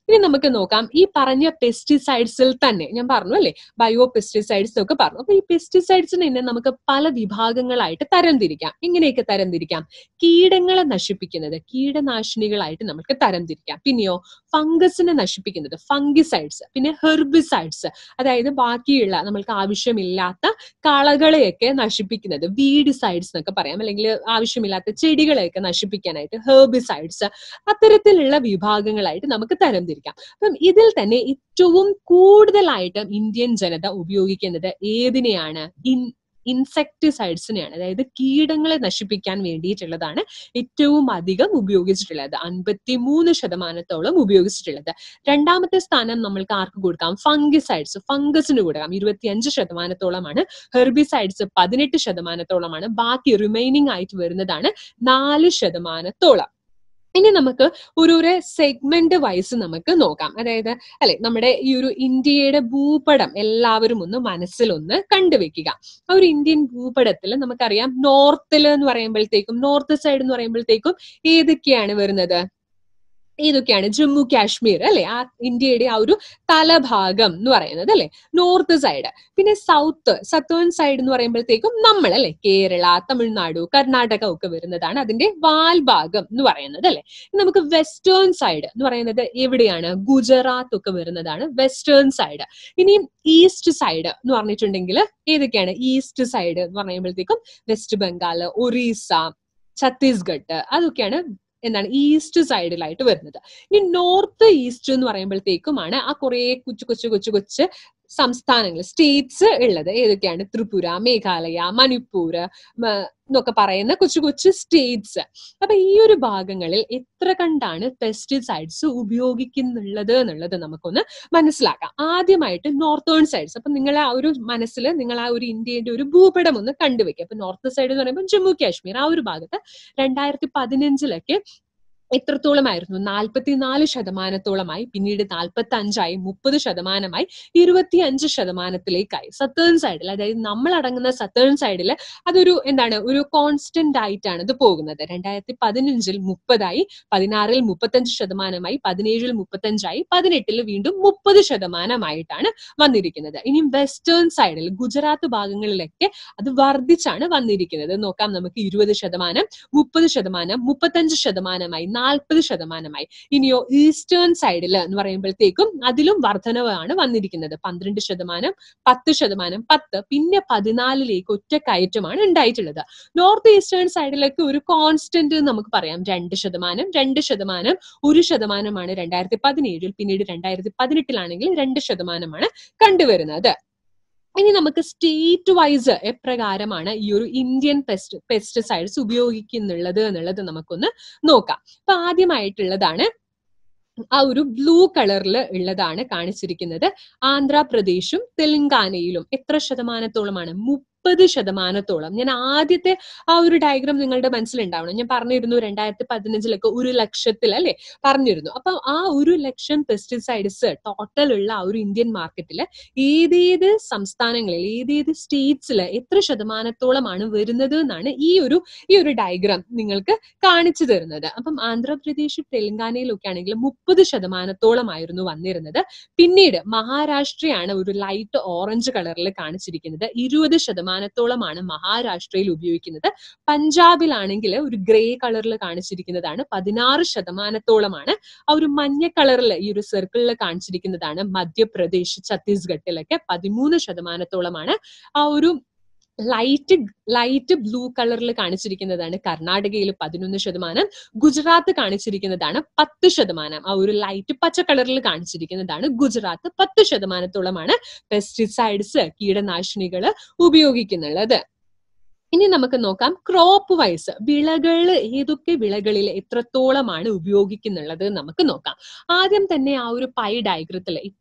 ഇനി നമുക്ക് നോക്കാം ഈ പറഞ്ഞ പെസ്റ്റിസൈഡ്സിൽ തന്നെ ഞാൻ പറഞ്ഞു അല്ലെ ബയോ പെസ്റ്റിസൈഡ്സ് ഒക്കെ പറഞ്ഞു അപ്പൊ ഈ പെസ്റ്റിസൈഡ്സിനെ തന്നെ നമുക്ക് പല വിഭാഗങ്ങളായിട്ട് തരംതിരിക്കാം എങ്ങനെയൊക്കെ തരംതിരിക്കാം കീടങ്ങളെ നശിപ്പിക്കുന്നത് കീടനാശിനികളായിട്ട് നമുക്ക് തരംതിരിക്കാം പിന്നെയോ ഫംഗസിനെ നശിപ്പിക്കുന്നത് ഫംഗിസൈഡ്സ് പിന്നെ ഹെർബിസൈഡ്സ് അതായത് ബാക്കിയുള്ള നമ്മൾക്ക് ആവശ്യമില്ലാത്ത കളകളെയൊക്കെ നശിപ്പിക്കുന്നത് വീഡിസൈഡ്സ് എന്നൊക്കെ പറയാം അല്ലെങ്കിൽ ആവശ്യമില്ലാത്ത ചെടികളെയൊക്കെ നശിപ്പിക്കാനായിട്ട് ഹെർബിസൈഡ്സ് അത്തരത്തിലുള്ള വിഭാഗങ്ങളായിട്ട് നമുക്ക് തരംതിരിക്കാം അപ്പം ഇതിൽ തന്നെ ഏറ്റവും കൂടുതലായിട്ട് ഇന്ത്യൻ ജനത ഉപയോഗിക്കുന്നത് ഏതിനെയാണ് ഇൻ ഇൻസെക്ടിസൈഡ്സിനെയാണ് അതായത് കീടങ്ങളെ നശിപ്പിക്കാൻ വേണ്ടിയിട്ടുള്ളതാണ് ഏറ്റവും അധികം ഉപയോഗിച്ചിട്ടുള്ളത് അൻപത്തി മൂന്ന് ശതമാനത്തോളം ഉപയോഗിച്ചിട്ടുള്ളത് രണ്ടാമത്തെ സ്ഥാനം നമ്മൾക്ക് ആർക്ക് കൊടുക്കാം ഫംഗിസൈഡ്സ് ഫംഗസിന് കൊടുക്കാം ഇരുപത്തിയഞ്ച് ശതമാനത്തോളമാണ് ഹെർബിസൈഡ്സ് പതിനെട്ട് ശതമാനത്തോളമാണ് ബാക്കി റിമൈനിങ് ആയിട്ട് വരുന്നതാണ് നാല് ശതമാനത്തോളം ഇനി നമുക്ക് ഒരു ഒരു സെഗ്മെന്റ് വൈസ് നമുക്ക് നോക്കാം അതായത് അല്ലെ നമ്മുടെ ഈ ഒരു ഇന്ത്യയുടെ ഭൂപടം എല്ലാവരും ഒന്ന് മനസ്സിലൊന്ന് കണ്ടുവെക്കുക ആ ഒരു ഇന്ത്യൻ ഭൂപടത്തിൽ നമുക്കറിയാം നോർത്തിൽ എന്ന് പറയുമ്പോഴത്തേക്കും നോർത്ത് സൈഡ് എന്ന് പറയുമ്പോഴത്തേക്കും ഏതൊക്കെയാണ് വരുന്നത് ഏതൊക്കെയാണ് ജമ്മു കാശ്മീർ അല്ലെ ആ ഇന്ത്യയുടെ ആ ഒരു തലഭാഗം എന്ന് പറയുന്നത് അല്ലെ നോർത്ത് സൈഡ് പിന്നെ സൗത്ത് സത്തേൺ സൈഡ് എന്ന് പറയുമ്പോഴത്തേക്കും നമ്മൾ അല്ലെ കേരള തമിഴ്നാടു കർണാടക ഒക്കെ വരുന്നതാണ് അതിന്റെ വാൽഭാഗം എന്ന് പറയുന്നത് അല്ലെ നമുക്ക് വെസ്റ്റേൺ സൈഡ് എന്ന് പറയുന്നത് എവിടെയാണ് ഗുജറാത്ത് ഒക്കെ വരുന്നതാണ് വെസ്റ്റേൺ സൈഡ് ഇനിയും ഈസ്റ്റ് സൈഡ് എന്ന് പറഞ്ഞിട്ടുണ്ടെങ്കിൽ ഏതൊക്കെയാണ് ഈസ്റ്റ് സൈഡ് എന്ന് പറയുമ്പോഴത്തേക്കും വെസ്റ്റ് ബംഗാൾ ഒറീസ ഛത്തീസ്ഗഡ് അതൊക്കെയാണ് എന്താണ് ഈസ്റ്റ് സൈഡിലായിട്ട് വരുന്നത് ഇനി നോർത്ത് ഈസ്റ്റ് എന്ന് പറയുമ്പോഴത്തേക്കുമാണ് ആ കുറെ കൊച്ചു കൊച്ചു കൊച്ചു കൊച്ചു സംസ്ഥാനങ്ങൾ സ്റ്റേറ്റ്സ് ഉള്ളത് ഏതൊക്കെയാണ് ത്രിപുര മേഘാലയ മണിപ്പൂർ എന്നൊക്കെ പറയുന്ന കൊച്ചു കൊച്ചു സ്റ്റേറ്റ്സ് അപ്പൊ ഈ ഒരു ഭാഗങ്ങളിൽ എത്ര കണ്ടാണ് പെസ്റ്റിസൈഡ്സ് ഉപയോഗിക്കുന്നുള്ളത് എന്നുള്ളത് നമുക്കൊന്ന് മനസ്സിലാക്കാം ആദ്യമായിട്ട് നോർത്തേൺ സൈഡ്സ് അപ്പൊ നിങ്ങൾ ആ ഒരു മനസ്സിൽ നിങ്ങൾ ആ ഒരു ഇന്ത്യയുടെ ഒരു ഭൂപടം ഒന്ന് കണ്ടുവെക്കുക അപ്പൊ നോർത്ത് സൈഡ് എന്ന് പറയുമ്പോൾ ജമ്മു കാശ്മീർ ആ ഒരു ഭാഗത്ത് രണ്ടായിരത്തി പതിനഞ്ചിലൊക്കെ എത്രത്തോളമായിരുന്നു നാൽപ്പത്തിനാല് ശതമാനത്തോളമായി പിന്നീട് നാൽപ്പത്തി അഞ്ചായി മുപ്പത് ശതമാനമായി ഇരുപത്തി അഞ്ച് ശതമാനത്തിലേക്കായി സത്തേൺ സൈഡിൽ അതായത് നമ്മൾ അടങ്ങുന്ന സത്തേൺ സൈഡിൽ അതൊരു എന്താണ് ഒരു കോൺസ്റ്റന്റ് ആയിട്ടാണ് ഇത് പോകുന്നത് രണ്ടായിരത്തി പതിനഞ്ചിൽ മുപ്പതായി പതിനാറിൽ മുപ്പത്തഞ്ച് ശതമാനമായി പതിനേഴിൽ മുപ്പത്തഞ്ചായി പതിനെട്ടിൽ വീണ്ടും മുപ്പത് ശതമാനമായിട്ടാണ് വന്നിരിക്കുന്നത് ഇനി വെസ്റ്റേൺ സൈഡിൽ ഗുജറാത്ത് ഭാഗങ്ങളിലൊക്കെ അത് വർദ്ധിച്ചാണ് വന്നിരിക്കുന്നത് നോക്കാം നമുക്ക് ഇരുപത് ശതമാനം മുപ്പത് ശതമാനം മുപ്പത്തഞ്ച് ശതമാനമായി നാൽപ്പത് ശതമാനമായി ഇനിയോ ഈസ്റ്റേൺ സൈഡിൽ എന്ന് പറയുമ്പോഴത്തേക്കും അതിലും വർധനവാണ് വന്നിരിക്കുന്നത് പന്ത്രണ്ട് ശതമാനം പത്ത് ശതമാനം പത്ത് പിന്നെ പതിനാലിലേക്ക് ഒറ്റ കയറ്റമാണ് ഉണ്ടായിട്ടുള്ളത് നോർത്ത് ഈസ്റ്റേൺ സൈഡിലേക്ക് ഒരു കോൺസ്റ്റന്റ് നമുക്ക് പറയാം രണ്ട് ശതമാനം രണ്ട് ശതമാനം ഒരു ശതമാനമാണ് രണ്ടായിരത്തി പതിനേഴിൽ പിന്നീട് രണ്ടായിരത്തി പതിനെട്ടിലാണെങ്കിൽ രണ്ട് ശതമാനമാണ് കണ്ടുവരുന്നത് ഇനി നമുക്ക് സ്റ്റേറ്റ് വൈസ് എപ്രകാരമാണ് ഈ ഒരു ഇന്ത്യൻ പെസ്റ്റ് പെസ്റ്റിസൈഡ്സ് ഉപയോഗിക്കുന്നുള്ളത് എന്നുള്ളത് നമുക്കൊന്ന് നോക്കാം അപ്പൊ ആദ്യമായിട്ടുള്ളതാണ് ആ ഒരു ബ്ലൂ കളറിൽ ഉള്ളതാണ് കാണിച്ചിരിക്കുന്നത് ആന്ധ്രാപ്രദേശും തെലങ്കാനയിലും എത്ര ശതമാനത്തോളമാണ് മുപ്പത് ശതമാനത്തോളം ഞാൻ ആദ്യത്തെ ആ ഒരു ഡയഗ്രാം നിങ്ങളുടെ മനസ്സിലുണ്ടാവണം ഞാൻ പറഞ്ഞിരുന്നു രണ്ടായിരത്തി പതിനഞ്ചിലൊക്കെ ഒരു ലക്ഷത്തിൽ അല്ലെ പറഞ്ഞിരുന്നു അപ്പൊ ആ ഒരു ലക്ഷം പെസ്റ്റിസൈഡ്സ് ടോട്ടൽ ഉള്ള ആ ഒരു ഇന്ത്യൻ മാർക്കറ്റിൽ ഏതേത് സംസ്ഥാനങ്ങളിൽ ഏതേത് സ്റ്റേറ്റ്സിൽ എത്ര ശതമാനത്തോളമാണ് വരുന്നത് എന്നാണ് ഈ ഒരു ഈ ഒരു ഡയഗ്രാം നിങ്ങൾക്ക് കാണിച്ചു തരുന്നത് അപ്പം ആന്ധ്രാപ്രദേശ് തെലങ്കാനയിലൊക്കെ ആണെങ്കിൽ മുപ്പത് ശതമാനത്തോളമായിരുന്നു വന്നിരുന്നത് പിന്നീട് മഹാരാഷ്ട്രയാണ് ഒരു ലൈറ്റ് ഓറഞ്ച് കളറിൽ കാണിച്ചിരിക്കുന്നത് ഇരുപത് ശതമാനത്തോളമാണ് മഹാരാഷ്ട്രയിൽ ഉപയോഗിക്കുന്നത് പഞ്ചാബിലാണെങ്കിൽ ഒരു ഗ്രേ കളറിൽ കാണിച്ചിരിക്കുന്നതാണ് പതിനാറ് ശതമാനത്തോളമാണ് ആ ഒരു മഞ്ഞ കളറിൽ ഈ ഒരു സർക്കിളിൽ കാണിച്ചിരിക്കുന്നതാണ് മധ്യപ്രദേശ് ഛത്തീസ്ഗഡിലൊക്കെ പതിമൂന്ന് ശതമാനത്തോളമാണ് ആ ഒരു ലൈറ്റ് ലൈറ്റ് ബ്ലൂ കളറിൽ കാണിച്ചിരിക്കുന്നതാണ് കർണാടകയിൽ പതിനൊന്ന് ശതമാനം ഗുജറാത്ത് കാണിച്ചിരിക്കുന്നതാണ് പത്ത് ശതമാനം ആ ഒരു ലൈറ്റ് പച്ച കളറിൽ കാണിച്ചിരിക്കുന്നതാണ് ഗുജറാത്ത് പത്ത് ശതമാനത്തോളമാണ് പെസ്റ്റിസൈഡ്സ് കീടനാശിനികൾ ഉപയോഗിക്കുന്നുള്ളത് ഇനി നമുക്ക് നോക്കാം ക്രോപ്പ് വൈസ് വിളകൾ ഏതൊക്കെ വിളകളിൽ എത്രത്തോളമാണ് ഉപയോഗിക്കുന്നുള്ളത് നമുക്ക് നോക്കാം ആദ്യം തന്നെ ആ ഒരു പൈ ഡയഗ്രത്തിൽ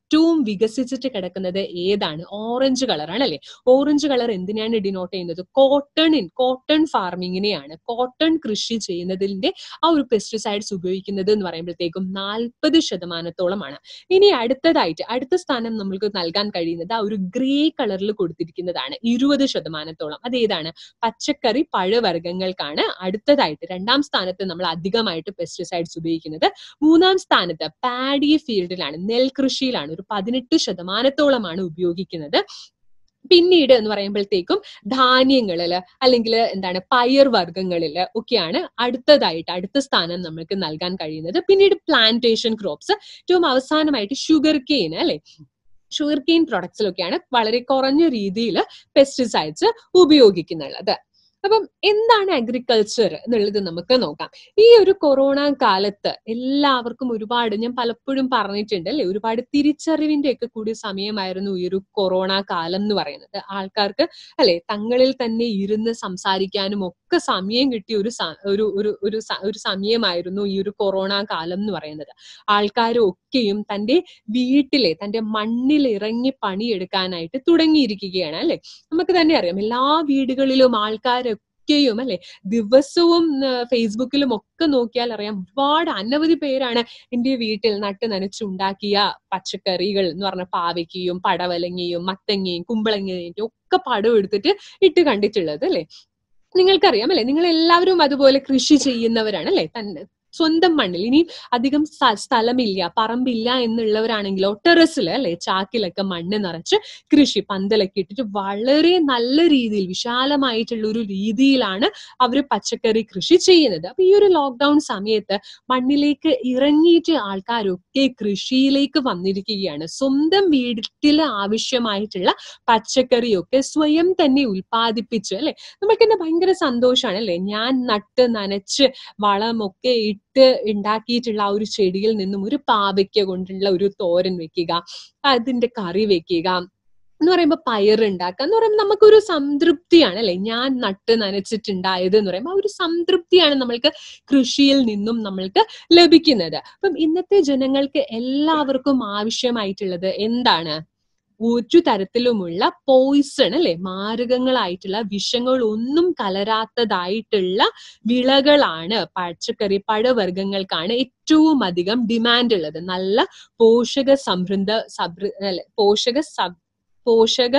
ഏറ്റവും വികസിച്ചിട്ട് കിടക്കുന്നത് ഏതാണ് ഓറഞ്ച് കളറാണ് അല്ലെ ഓറഞ്ച് കളർ എന്തിനാണ് ഡിനോട്ട് ചെയ്യുന്നത് കോട്ടൺ ഇൻ കോട്ടൺ ഫാർമിങ്ങിനെയാണ് കോട്ടൺ കൃഷി ചെയ്യുന്നതിന്റെ ആ ഒരു പെസ്റ്റിസൈഡ്സ് ഉപയോഗിക്കുന്നത് എന്ന് പറയുമ്പോഴത്തേക്കും നാൽപ്പത് ശതമാനത്തോളമാണ് ഇനി അടുത്തതായിട്ട് അടുത്ത സ്ഥാനം നമ്മൾക്ക് നൽകാൻ കഴിയുന്നത് ആ ഒരു ഗ്രേ കളറിൽ കൊടുത്തിരിക്കുന്നതാണ് ഇരുപത് ശതമാനത്തോളം അത് ഏതാണ് പച്ചക്കറി പഴവർഗ്ഗങ്ങൾക്കാണ് അടുത്തതായിട്ട് രണ്ടാം സ്ഥാനത്ത് നമ്മൾ അധികമായിട്ട് പെസ്റ്റിസൈഡ്സ് ഉപയോഗിക്കുന്നത് മൂന്നാം സ്ഥാനത്ത് പാഡി ഫീൽഡിലാണ് നെൽകൃഷിയിലാണ് ഒരു പതിനെട്ട് ശതമാനത്തോളമാണ് ഉപയോഗിക്കുന്നത് പിന്നീട് എന്ന് പറയുമ്പോഴത്തേക്കും ധാന്യങ്ങളില് അല്ലെങ്കിൽ എന്താണ് പയർ വർഗ്ഗങ്ങളില് ഒക്കെയാണ് അടുത്തതായിട്ട് അടുത്ത സ്ഥാനം നമുക്ക് നൽകാൻ കഴിയുന്നത് പിന്നീട് പ്ലാന്റേഷൻ ക്രോപ്സ് ഏറ്റവും അവസാനമായിട്ട് ഷുഗർ കെയിൻ അല്ലെ ഷുഗർ കെയിൻ പ്രൊഡക്ട്സിലൊക്കെയാണ് വളരെ കുറഞ്ഞ രീതിയിൽ പെസ്റ്റിസൈഡ്സ് ഉപയോഗിക്കുന്നുള്ളത് അപ്പം എന്താണ് അഗ്രികൾച്ചർ എന്നുള്ളത് നമുക്ക് നോക്കാം ഈ ഒരു കൊറോണ കാലത്ത് എല്ലാവർക്കും ഒരുപാട് ഞാൻ പലപ്പോഴും പറഞ്ഞിട്ടുണ്ട് അല്ലെ ഒരുപാട് തിരിച്ചറിവിന്റെ ഒക്കെ കൂടി സമയമായിരുന്നു ഈ ഒരു കൊറോണ കാലം എന്ന് പറയുന്നത് ആൾക്കാർക്ക് അല്ലെ തങ്ങളിൽ തന്നെ ഇരുന്ന് സംസാരിക്കാനും ഒക്കെ സമയം കിട്ടിയ ഒരു സ- ഒരു ഒരു ഒരു സ- ഒരു സമയമായിരുന്നു ഈ ഒരു കൊറോണ കാലം എന്ന് പറയുന്നത് ആൾക്കാർ ഒക്കെയും തന്റെ വീട്ടിലെ തന്റെ മണ്ണിൽ ഇറങ്ങി പണിയെടുക്കാനായിട്ട് തുടങ്ങിയിരിക്കുകയാണ് അല്ലെ നമുക്ക് തന്നെ അറിയാം എല്ലാ വീടുകളിലും ആൾക്കാരൊക്കെയും അല്ലെ ദിവസവും ആ, ഫേസ്ബുക്കിലും ഒക്കെ നോക്കിയാൽ അറിയാം ഒരുപാട് അനവധി പേരാണ് എന്റെ വീട്ടിൽ നട്ട് നനച്ചുണ്ടാക്കിയ പച്ചക്കറികൾ എന്ന് പറഞ്ഞ പാവയ്ക്കയും പടവലങ്ങയും മത്തങ്ങയും കുമ്പളങ്ങയും ഒക്കെ പടം എടുത്തിട്ട് ഇട്ട് കണ്ടിട്ടുള്ളത് അല്ലെ നിങ്ങൾക്കറിയാം അല്ലെ നിങ്ങൾ എല്ലാവരും അതുപോലെ കൃഷി ചെയ്യുന്നവരാണ് അല്ലെ തന്നെ സ്വന്തം മണ്ണിൽ ഇനി അധികം സ്ഥ- സ്ഥലമില്ല പറമ്പില്ല എന്നുള്ളവരാണെങ്കിലോ ടെറസിൽ അല്ലെ ചാക്കിലൊക്കെ മണ്ണ് നിറച്ച് കൃഷി പന്തലൊക്കെ ഇട്ടിട്ട് വളരെ നല്ല രീതിയിൽ വിശാലമായിട്ടുള്ള ഒരു രീതിയിലാണ് അവർ പച്ചക്കറി കൃഷി ചെയ്യുന്നത് അപ്പൊ ഈ ഒരു ലോക്ക്ഡൌൺ സമയത്ത് മണ്ണിലേക്ക് ഇറങ്ങിയിട്ട് ആൾക്കാരൊക്കെ കൃഷിയിലേക്ക് വന്നിരിക്കുകയാണ് സ്വന്തം വീട്ടിൽ ആവശ്യമായിട്ടുള്ള പച്ചക്കറിയൊക്കെ സ്വയം തന്നെ ഉൽപ്പാദിപ്പിച്ച് അല്ലെ നമ്മൾക്ക് തന്നെ ഭയങ്കര സന്തോഷമാണ് അല്ലെ ഞാൻ നട്ട് നനച്ച് വളമൊക്കെ ഇട്ട് ഉണ്ടാക്കിയിട്ടുള്ള ആ ഒരു ചെടിയിൽ നിന്നും ഒരു പാവയ്ക്ക കൊണ്ടുള്ള ഒരു തോരൻ വെക്കുക അതിന്റെ കറി വെക്കുക എന്ന് പറയുമ്പോൾ പയർ ഉണ്ടാക്കുക എന്ന് പറയുമ്പോൾ നമുക്കൊരു സംതൃപ്തിയാണ് അല്ലെ ഞാൻ നട്ട് നനച്ചിട്ടുണ്ടായത് എന്ന് പറയുമ്പോൾ ആ ഒരു സംതൃപ്തിയാണ് നമ്മൾക്ക് കൃഷിയിൽ നിന്നും നമ്മൾക്ക് ലഭിക്കുന്നത് അപ്പം ഇന്നത്തെ ജനങ്ങൾക്ക് എല്ലാവർക്കും ആവശ്യമായിട്ടുള്ളത് എന്താണ് ഒരു തരത്തിലുമുള്ള പോയിസൺ അല്ലെ മാരകങ്ങളായിട്ടുള്ള വിഷങ്ങൾ ഒന്നും കലരാത്തതായിട്ടുള്ള വിളകളാണ് പച്ചക്കറി പഴവർഗ്ഗങ്ങൾക്കാണ് ഏറ്റവും അധികം ഡിമാൻഡ് ഉള്ളത് നല്ല പോഷക സമൃദ്ധ സമൃ അല്ലെ പോഷക സം- പോഷക